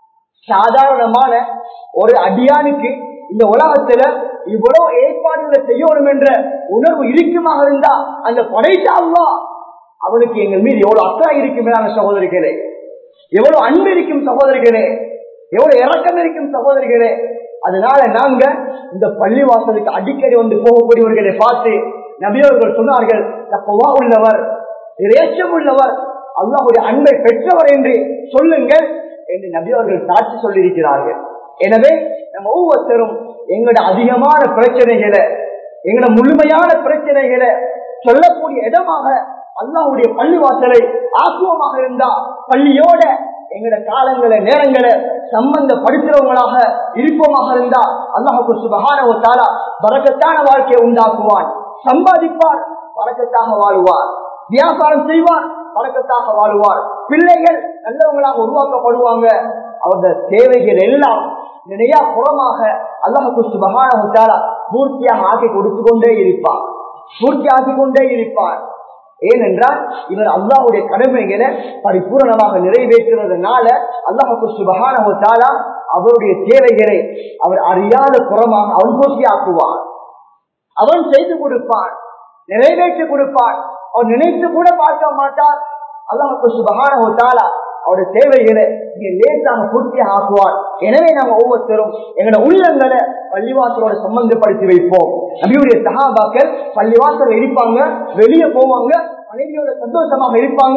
சாதாரணமான ஒரு அடியானுக்கு இந்த உலகத்துல இவ்வளவு ஏற்பாடுகளை செய்யணும் என்ற உணர்வு இருக்குமாக இருந்தா அந்த படைத்த அல்லா அவனுக்கு எங்கள் மீது எவ்வளவு அக்கறை இருக்கும் மேலான சகோதரிகளே எவ்வளவு அன்பு இருக்கும் சகோதரிகளே எவ்வளவு இறக்கம் இருக்கும் சகோதரிகளே அதனால நாங்க இந்த பள்ளி வாசலுக்கு அடிக்கடி வந்து போகக்கூடியவர்களை பார்த்து நபியவர்கள் சொன்னார்கள் தப்பவா உள்ளவர் இறைச்சம் உள்ளவர் அல்லாவுடைய அன்பை பெற்றவர் என்று சொல்லுங்கள் என்று நபியவர்கள் சாட்சி சொல்லியிருக்கிறார்கள் எனவே நம்ம ஒவ்வொருத்தரும் எங்களோட அதிகமான பிரச்சனைகளை எங்களோட முழுமையான பிரச்சனைகளை சொல்லக்கூடிய இடமாக அல்லாவுடைய பள்ளி வாசலை ஆக்குவமாக இருந்தா பள்ளியோட எங்களோட காலங்களை நேரங்களை சம்பந்தப்படுத்துறவங்களாக இருப்போமாக இருந்தா அல்லாஹுக்கு சுபகான ஒரு தாரா பறக்கத்தான வாழ்க்கையை உண்டாக்குவான் சம்பாதிப்பார் பறக்கத்தாக வாழ்வார் வியாபாரம் செய்வார் பறக்கத்தாக வாழ்வார் பிள்ளைகள் நல்லவங்களாக உருவாக்கப்படுவாங்க அவருடைய தேவைகள் எல்லாம் நிறைய புறமாக அல்லாஹுக்கு சுபகான ஒரு தாரா பூர்த்தியாக ஆக்கி கொடுத்து கொண்டே இருப்பார் பூர்த்தி ஆக்கி கொண்டே இருப்பார் ஏனென்றால் இவர் அல்லாஹுடைய கடமைகளை பரிபூரணமாக நிறைவேற்றுவதனால அல்லாஹுக்கு சுபகான அவருடைய தேவைகளை அவர் அறியாத புறமாக அவன் பூர்த்தி ஆக்குவார் அவன் செய்து கொடுப்பான் நிறைவேற்றி கொடுப்பான் அவன் நினைத்து கூட பார்க்க மாட்டான் அல்லாஹுக்கு சுபகான அவருடைய தேவைகளை நீங்க லேசாக பூர்த்தியாக ஆக்குவார் எனவே நாங்க ஒவ்வொருத்தரும் எங்களோட உள்ளங்களை பள்ளிவாசலோட சம்பந்தப்படுத்தி வைப்போம் நபியுடைய சகாபாக்கள் பள்ளிவாசல் இருப்பாங்க வெளியே போவாங்க மனைவியோட சந்தோஷமாக இருப்பாங்க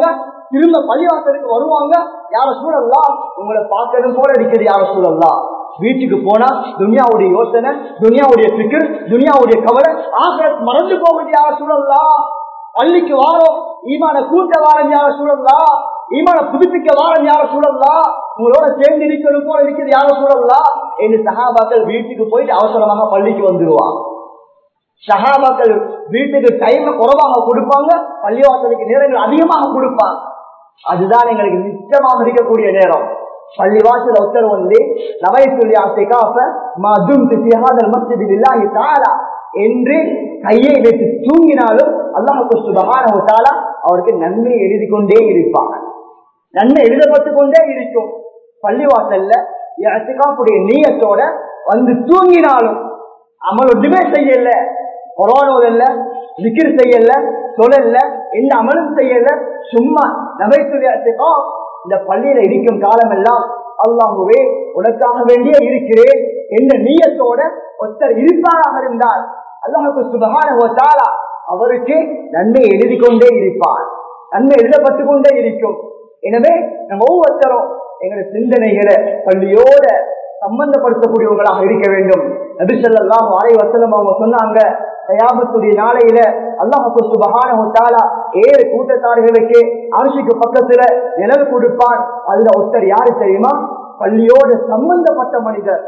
திரும்ப பள்ளிவாசலுக்கு வருவாங்க யார சூழல்லாம் உங்களை பார்க்கணும் போல அடிக்கிறது யார சூழல்லாம் வீட்டுக்கு போனா துனியாவுடைய யோசனை துனியாவுடைய பிக்கர் துனியாவுடைய கவலை ஆசிரத் மறந்து போவது யார சூழல்லாம் பள்ளிக்கு வாரம் ஈமான கூட்ட வாரம் யார சூழல்லாம் ஈமான புதுப்பிக்க வாரம் யார சூழல்லாம் உங்களோட சேர்ந்து இருக்கணும் போல இருக்கிறது யார சூழல்லாம் என்று சகாபாக்கள் வீட்டுக்கு போயிட்டு அவசரமாக பள்ளிக்கு வந்துருவாங்க சகாபாக்கள் வீட்டுக்கு டைம் குறைவாக கொடுப்பாங்க பள்ளிவாசலுக்கு நேரங்கள் அதிகமாக கொடுப்பாங்க அதுதான் எங்களுக்கு நிச்சயமாக இருக்கக்கூடிய நேரம் பள்ளிவாசல் ஒருத்தர் வந்து நவை சொல்லி ஆசைக்காப்ப மதும் திசியாதல் மஸ்ஜிதில் இல்லாஹி தாலா என்று கையை வைத்து தூங்கினாலும் அல்லாஹு சுபகான தாலா அவருக்கு நன்மை எழுதி கொண்டே இருப்பாங்க நன்மை எழுதப்பட்டு கொண்டே இருக்கும் பள்ளிவாசல்ல இறத்துக்காப்புடைய நீயத்தோட வந்து தூங்கினாலும் அமல் ஒன்றுமே செய்யல கொரோனோதல்ல விக்கிர் செய்யல சொல்லல எந்த அமலும் செய்யல சும்மா நகைத்துறையாச்சுக்கோ இந்த பள்ளியில இருக்கும் காலம் எல்லாம் அல்லாஹுவே உனக்காக வேண்டிய இருக்கிறேன் என்ற நீயத்தோட ஒருத்தர் இருப்பாராக இருந்தால் அல்லாஹுக்கு சுபகான அவருக்கு நன்மை எழுதி கொண்டே இருப்பார் நன்மை எழுதப்பட்டு கொண்டே இருக்கும் எனவே நம்ம ஒவ்வொருத்தரும் எங்களுடைய சிந்தனைகளை பள்ளியோட சம்பந்தப்படுத்தக்கூடியவங்களாக இருக்க வேண்டும் நபிசல்லாம் அரை வசனம் அவங்க சொன்னாங்க தயாபத்துடைய நாளையில அல்லாஹு சுபகான ஏழு கூட்டத்தார்களுக்கு அரசுக்கு பக்கத்துல நிலவு கொடுப்பான் அதுல ஒருத்தர் யாரு தெரியுமா பள்ளியோட சம்பந்தப்பட்ட மனிதர்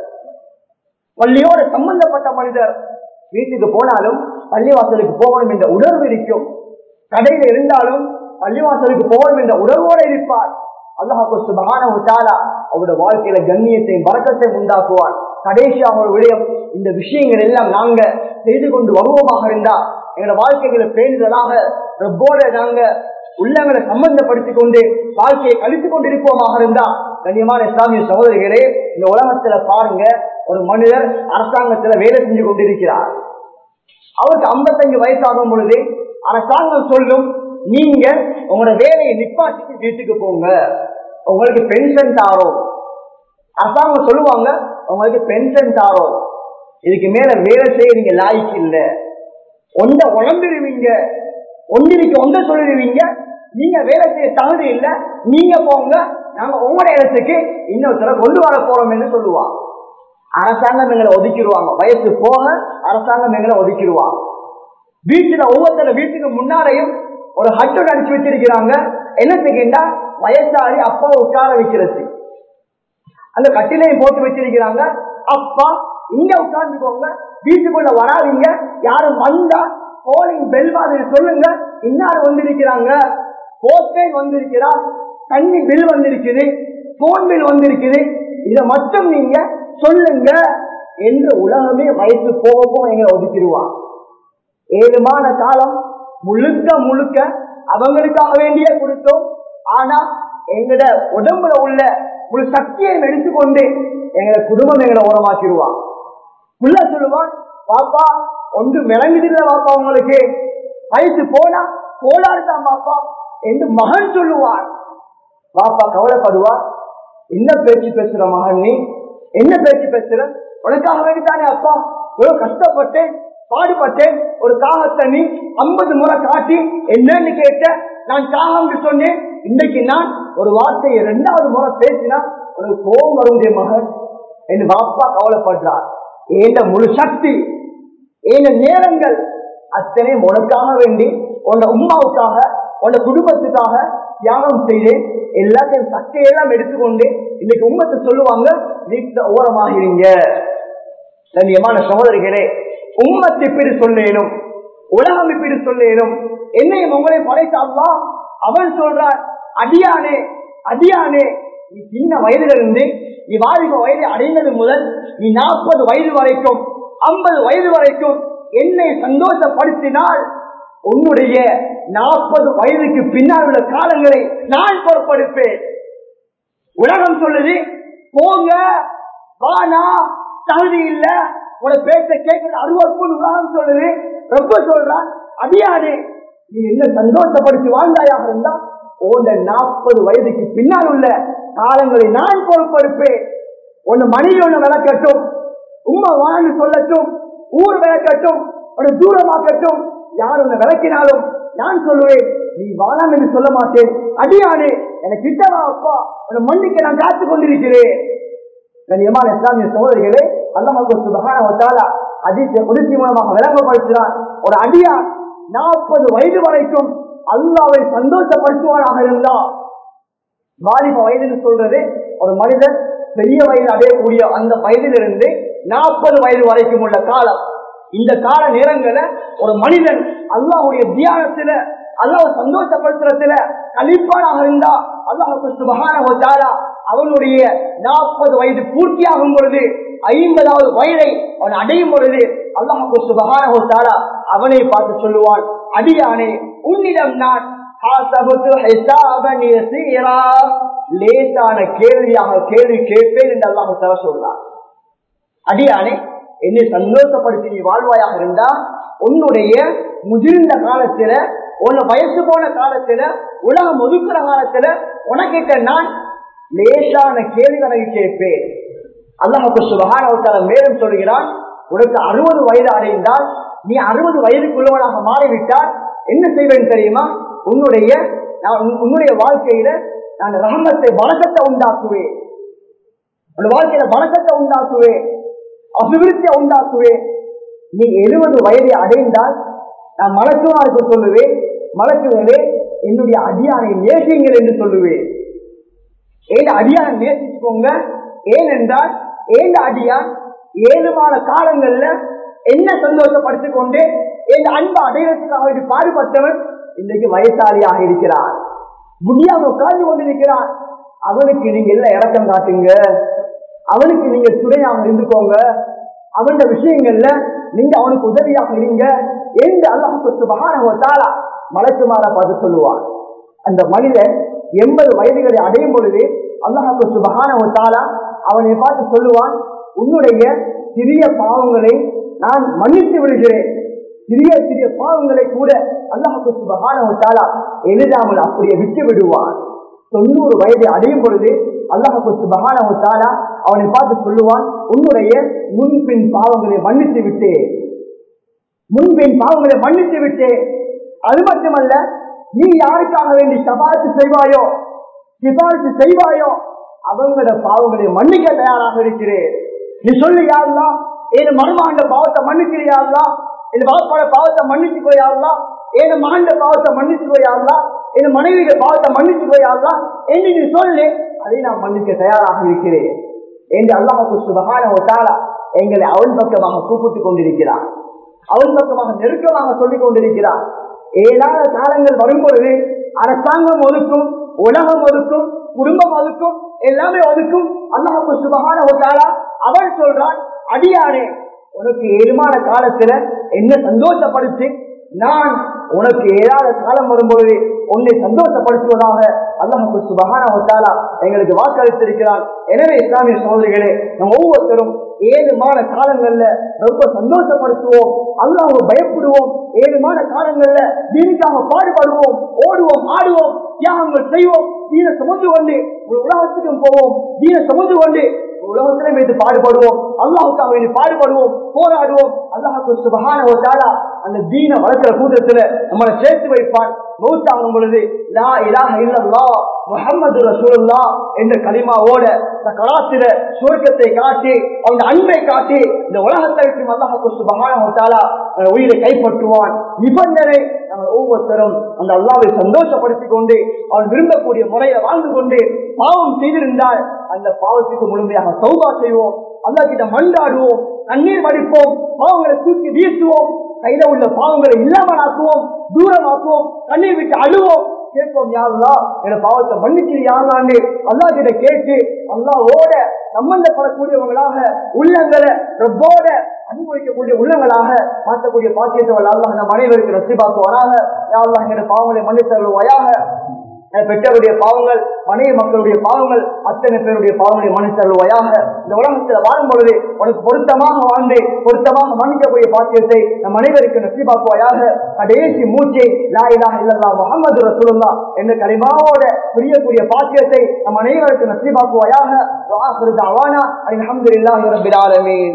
பள்ளியோட சம்பந்தப்பட்ட மனிதர் வீட்டுக்கு போனாலும் பள்ளிவாசலுக்கு போகணும் என்ற உணர்வு இருக்கும் கடையில இருந்தாலும் பள்ளிவாசலுக்கு போகணும் என்ற உணர்வோடு இருப்பார் அல்லாஹு சுபகான அவருடைய வாழ்க்கையில கண்ணியத்தையும் வரக்கத்தையும் உண்டாக்குவார் கடைசியாக ஒரு விடயம் இந்த விஷயங்கள் எல்லாம் நாங்க செய்து கொண்டு வருவோமாக இருந்தா எங்களோட வாழ்க்கைகளை பேணுதலாக ரப்போட நாங்க உள்ளங்களை சம்பந்தப்படுத்திக் கொண்டு வாழ்க்கையை கழித்துக் கொண்டிருப்போமாக இருந்தா கண்ணியமான இஸ்லாமிய சகோதரிகளே இந்த உலகத்துல பாருங்க ஒரு மனிதர் அரசாங்கத்துல வேலை செஞ்சு கொண்டிருக்கிறார் அவருக்கு ஐம்பத்தஞ்சு வயசாகும் பொழுது அரசாங்கம் சொல்லும் நீங்க உங்களோட வேலையை நிப்பாட்டிட்டு வீட்டுக்கு போங்க உங்களுக்கு பென்ஷன் தாரோம் அரசாங்கம் சொல்லுவாங்க உங்களுக்கு பென்ஷன் தாரோம் இதுக்கு மேல வேலை செய்ய நீங்க லாய்க்கு இல்ல ஒன்ற உழம்பிடுவீங்க ஒன்றிற்கு ஒன்ற சொல்லிடுவீங்க நீங்க வேலை செய்ய தகுதி இல்ல நீங்க போங்க நாங்க உங்களோட இடத்துக்கு இன்னொருத்தர கொண்டு வர போறோம் என்று சொல்லுவாங்க அரசாங்கம் எங்களை ஒதுக்கிடுவாங்க வயசு போக அரசாங்கம் எங்களை ஒதுக்கிடுவாங்க வீட்டுல ஒவ்வொருத்தர வீட்டுக்கு முன்னாலையும் ஒரு ஹட்டு அடிச்சு வச்சிருக்கிறாங்க என்ன செய்கின்றா வயசாளி அப்பா உட்கார வைக்கிறது அந்த கட்டிலையும் போட்டு வச்சிருக்கிறாங்க அப்பா இங்க உட்கார்ந்துக்கோங்க வீட்டுக்குள்ள வராதீங்க யாரும் வந்தா போலிங் பெல் மாதிரி சொல்லுங்க இன்னார் வந்திருக்கிறாங்க போஸ்டேஜ் வந்திருக்கிறார் தண்ணி பில் வந்திருக்குது போன் பில் வந்திருக்குது இதை மட்டும் நீங்க சொல்லுங்க என்று உலகமே வயசு போக போக எங்களை ஒதுக்கிடுவான் ஏழு மாத காலம் முழுக்க முழுக்க அவங்களுக்காக வேண்டிய கொடுத்தோம் ஆனா எங்கட உடம்புல உள்ள முழு சக்தியை எடுத்துக்கொண்டு எங்களை குடும்பம் எங்களை உரமாக்கிடுவான் புள்ள சொல்லுவான் பாப்பா ஒன்று விளங்குதில்ல பாப்பா உங்களுக்கு வயசு போனா கோளாறு தான் பாப்பா என்று மகன் சொல்லுவார் பாப்பா கவலைப்படுவார் என்ன பேச்சு பேசுற மகன் நீ என்ன பேச்சு பேசுற உனக்காக வேண்டித்தானே அப்பா எவ்வளவு கஷ்டப்பட்டேன் பாடுபட்டேன் ஒரு தாகத்தை நீ ஐம்பது முறை காட்டி என்னன்னு கேட்ட நான் தாகம் சொன்னேன் இன்றைக்கு நான் ஒரு வார்த்தையை இரண்டாவது முறை பேசினா உனக்கு கோபம் வருவதே மகன் என்று பாப்பா கவலைப்படுறார் ஏண்ட முழு சக்தி ஏன நேரங்கள் அத்தனை உனக்காக வேண்டி உன் உமாவுக்காக உன் குடும்பத்துக்காக தியாகம் செய்தேன் எல்லாத்தையும் சக்தியெல்லாம் எடுத்துக்கொண்டு இன்னைக்கு உண்மத்தை சொல்லுவாங்க வீட்டுல ஓரமாகிறீங்க கண்ணியமான சகோதரிகளே உம்மத்தை இப்படி சொல்லேனும் உலகம் இப்படி சொல்லேனும் என்னையும் உங்களை படைத்தால்வா அவன் சொல்றார் அடியானே அடியானே நீ சின்ன வயதுல இருந்து நீ வாலிப வயது அடைந்தது முதல் நீ நாற்பது வயது வரைக்கும் ஐம்பது வயது வரைக்கும் என்னை சந்தோஷப்படுத்தினால் உன்னுடைய நாற்பது வயதுக்கு பின்னால் உள்ள காலங்களை நான் பொறுப்படுப்பேன் உலகம் சொல்லுது போங்க வானா தகுதி இல்ல உன பேச கேட்கிற அருவப்புன்னு உலகம் சொல்லுது ரொம்ப சொல்றான் அடியானே நீ என்ன சந்தோஷப்படுத்தி வாழ்ந்தாயாக இருந்தா உன்ன நாற்பது வயதுக்கு பின்னால் உள்ள காலங்களை நான் பொறுப்பெடுப்பேன் உன் மனைவி ஒண்ணு விளக்கட்டும் உண்மை வாழ்ந்து சொல்லட்டும் ஊர் விளக்கட்டும் ஒரு தூரமாக்கட்டும் யார் உன்னை விளக்கினாலும் நான் சொல்லுவேன் நீ வாழாம் என்று சொல்ல மாட்டேன் அடியானே எனக்கு கிட்டவா அப்பா உன மன்னிக்க நான் காத்து கொண்டிருக்கிறேன் கண்ணியமான இஸ்லாமிய சகோதரிகளே அல்லாஹ் சுபகான அதிசய குதிர்ச்சி மூலமாக விளங்கப்படுத்துகிறான் ஒரு அடியான் நாற்பது வயது வரைக்கும் அல்லாவை சந்தோஷப்படுத்துவானாக இருந்தா வாலிப வயதுன்னு சொல்றது ஒரு மனிதன் பெரிய வயது அடையக்கூடிய அந்த வயதிலிருந்து நாற்பது வயது வரைக்கும் உள்ள காலம் இந்த கால நேரங்கள ஒரு மனிதன் அல்லாஹுடைய தியானத்துல அல்லாஹ் சந்தோஷப்படுத்துறதுல கழிப்பானாக இருந்தா அல்லாஹுக்கு சுபகான அவனுடைய நாற்பது வயது பூர்த்தியாகும் பொழுது ஐம்பதாவது வயதை அவன் அடையும் பொழுது அல்லாஹுக்கு சுபகான அவனை பார்த்து சொல்லுவான் அடியானே உன்னிடம் நான் லேசான கேள்வியாக கேள்வி கேட்பேன் என்று அல்லாஹு சொல்றான் அடியானே என்னை சந்தோஷப்படுத்தி நீ வாழ்வாயாக இருந்தா உன்னுடைய முதிர்ந்த காலத்துல உன்னை வயசு போன காலத்துல உலகம் ஒதுக்குற காலத்துல உனக்கிட்ட நான் லேசான கேள்வி எனக்கு கேட்பேன் அல்லாஹு சுபகான மேலும் சொல்கிறான் உனக்கு அறுபது வயது அடைந்தால் நீ அறுபது வயதுக்குள்ளவனாக மாறிவிட்டால் என்ன செய்வேன் தெரியுமா உன்னுடைய உன்னுடைய வாழ்க்கையில நான் ரகமத்தை வழக்கத்தை உண்டாக்குவேன் உன் வாழ்க்கையில வழக்கத்தை உண்டாக்குவேன் அபிவிருத்தியை உண்டாக்குவேன் நீ எழுபது வயதை அடைந்தால் நான் மலக்குமாருக்கு சொல்லுவேன் மலக்குகளே என்னுடைய அடியானை நேசிங்கள் என்று சொல்லுவேன் ஏன் அடியானை நேசிச்சுக்கோங்க ஏனென்றால் ஏன் அடியான் ஏழு மாத காலங்கள்ல என்ன சந்தோஷப்படுத்திக் கொண்டு என் அன்பு அடையறதுக்காக பாடுபட்டவன் இன்றைக்கு வயசாளியாக இருக்கிறான் முடியாம உட்கார்ந்து கொண்டிருக்கிறான் அவனுக்கு நீங்க எல்லாம் இறக்கம் காட்டுங்க அவனுக்கு நீங்க துணையாக இருந்துக்கோங்க அவனோட விஷயங்கள்ல நீங்க அவனுக்கு உதவியாக இருங்க எந்த அல்லாஹுக்கு மகானவத்தாலா மலக்குமார பார்த்து சொல்லுவான் அந்த மனிதன் எண்பது வயதுகளை அடையும் பொழுது அல்லாஹுக்கு சுபகானவத்தாலா அவனை பார்த்து சொல்லுவான் உன்னுடைய சிறிய பாவங்களை நான் மன்னித்து விடுகிறேன் சிறிய சிறிய பாவங்களை கூட அல்லாஹுக்கு சுபகானவத்தாலா எழுதாமல் அப்படியே விட்டு விடுவான் தொண்ணூறு வயதை அடையும் பொழுது அல்லாஹுக்கு சுபகானவத்தாலா அவனை பார்த்து சொல்லுவான் உன்னுடைய முன்பின் பாவங்களை மன்னித்து விட்டே முன்பின் பாவங்களை மன்னித்து விட்டே அது மட்டுமல்ல நீ யாருக்காக வேண்டி சபாத்து செய்வாயோ சிபாரிசு செய்வாயோ அவங்களோட பாவங்களை மன்னிக்க தயாராக இருக்கிறேன் நீ சொல்லு யாருலாம் ஏன் மருமாண்ட பாவத்தை மன்னிக்கிறியாருலாம் என் பாப்பாட பாவத்தை மன்னிச்சு போயாருலாம் என் மகண்ட பாவத்தை மன்னிச்சு போயாருலாம் என் மனைவியோட பாவத்தை மன்னிச்சு போயாருலாம் என்று நீ சொல்லு அதை நான் மன்னிக்க தயாராக இருக்கிறேன் என்று அல்லாஹுக்கு சுபகான ஒட்டாரா எங்களை அவன் பக்கமாக கூப்பிட்டுக் கொண்டிருக்கிறார் அவன் பக்கமாக நெருக்கமாக சொல்லிக் கொண்டிருக்கிறார் ஏழாத காலங்கள் வரும் பொழுது அரசாங்கம் ஒதுக்கும் உலகம் ஒதுக்கும் குடும்பம் ஒதுக்கும் எல்லாமே ஒதுக்கும் அல்லாஹுக்கு சுபகான ஒட்டாரா அவன் சொல்றான் அடியாரே உனக்கு ஏழுமான காலத்துல என்ன சந்தோஷப்படுத்தி நான் உனக்கு ஏழாத காலம் வரும்பொழுது உன்னை சந்தோஷப்படுத்துவதாக அல்லாஹு சுபகான எங்களுக்கு வாக்களித்திருக்கிறான் எனவே இஸ்லாமிய சகோதரிகளே நம்ம ஒவ்வொருத்தரும் ஏழு மாத காலங்கள்ல ரொம்ப சந்தோஷப்படுத்துவோம் அல்லாஹ் பயப்படுவோம் ஏழு மாத காலங்கள்ல தீனுக்காக பாடுபடுவோம் ஓடுவோம் ஆடுவோம் தியாகங்கள் செய்வோம் தீன சுமந்து கொண்டு ஒரு உலகத்துக்கும் போவோம் தீன சுமந்து கொண்டு உலகத்திலே வைத்து பாடுபடுவோம் அல்லாஹுக்காக வேண்டி பாடுபடுவோம் போராடுவோம் அல்லாஹுக்கு சுபகான ஒரு தாடா அந்த தீன வளர்க்கிற கூட்டத்துல நம்மளை சேர்த்து வைப்பான் மௌத்தாகும் பொழுது லா இலாஹ இல்லல்லா முஹம்மது ரசூலுல்லா என்ற கலிமாவோட கலாத்திர சுருக்கத்தை காட்டி அவன் அன்பை காட்டி இந்த உலகத்தை விட்டு அல்லாஹுக்கு சுபகான ஒரு தாடா உயிரை கைப்பற்றுவான் நிபந்தனை நாங்கள் ஒவ்வொருத்தரும் அந்த அல்லாவை சந்தோஷப்படுத்திக் கொண்டு அவன் விரும்பக்கூடிய முறையில வாழ்ந்து கொண்டு பாவம் செய்திருந்தால் அந்த பாவத்துக்கு முழுமையாக சௌபா செய்வோம் அல்லா கிட்ட மண்டாடுவோம் கண்ணீர் வடிப்போம் பாவங்களை தூக்கி வீசுவோம் கையில உள்ள பாவங்களை இல்லாமலாக்குவோம் தூரமாக்குவோம் கண்ணீர் விட்டு அழுவோம் கேட்போம் யாருலா என பாவத்தை மன்னிச்சு யாருலான்னு அல்லா கிட்ட கேட்டு அல்லாவோட சம்பந்தப்படக்கூடியவங்களாக உள்ளங்களை ரொம்போட அனுபவிக்கக்கூடிய உள்ளங்களாக மாற்றக்கூடிய பாக்கியத்தவள் அல்லாஹ் நம் அனைவருக்கு நசிபாக்குவாராக யாருலா என பாவங்களை மன்னித்தருள்வாயாக பெற்றோருடைய பாவங்கள் மனைவி மக்களுடைய பாவங்கள் அத்தனை பேருடைய பாவங்களை மன்னித்தருள்வாயாக இந்த உலகத்தில் வாழும் பொழுது உனக்கு பொருத்தமாக வாழ்ந்து பொருத்தமாக மன்னிக்கக்கூடிய பாக்கியத்தை நம் அனைவருக்கு நசிபாக்குவாயாக கடைசி மூச்சை லாயிலாக இல்லல்லா முகமது ரசூலுல்லா என்ற கலிமாவோட புரியக்கூடிய பாக்கியத்தை நம் அனைவருக்கு நசிபாக்குவாயாக அவானா அலமதுல்லாஹி ரபில் ஆலமீன்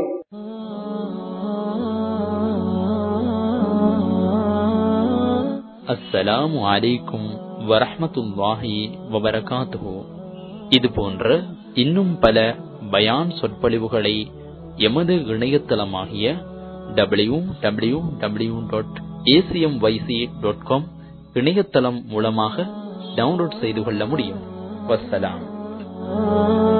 அஸ்ஸலாமு அலைக்கும் வரஹ்மத்துல்லாஹி வபரகாத்துஹு இது போன்ற இன்னும் பல பயான் சொற்பொழிவுகளை எமது இணையதளமாகிய W W W dot ACM YC dot com இணையதளம் மூலமாக டவுன்லோட் செய்து கொள்ள முடியும் வஸ்ஸலாம்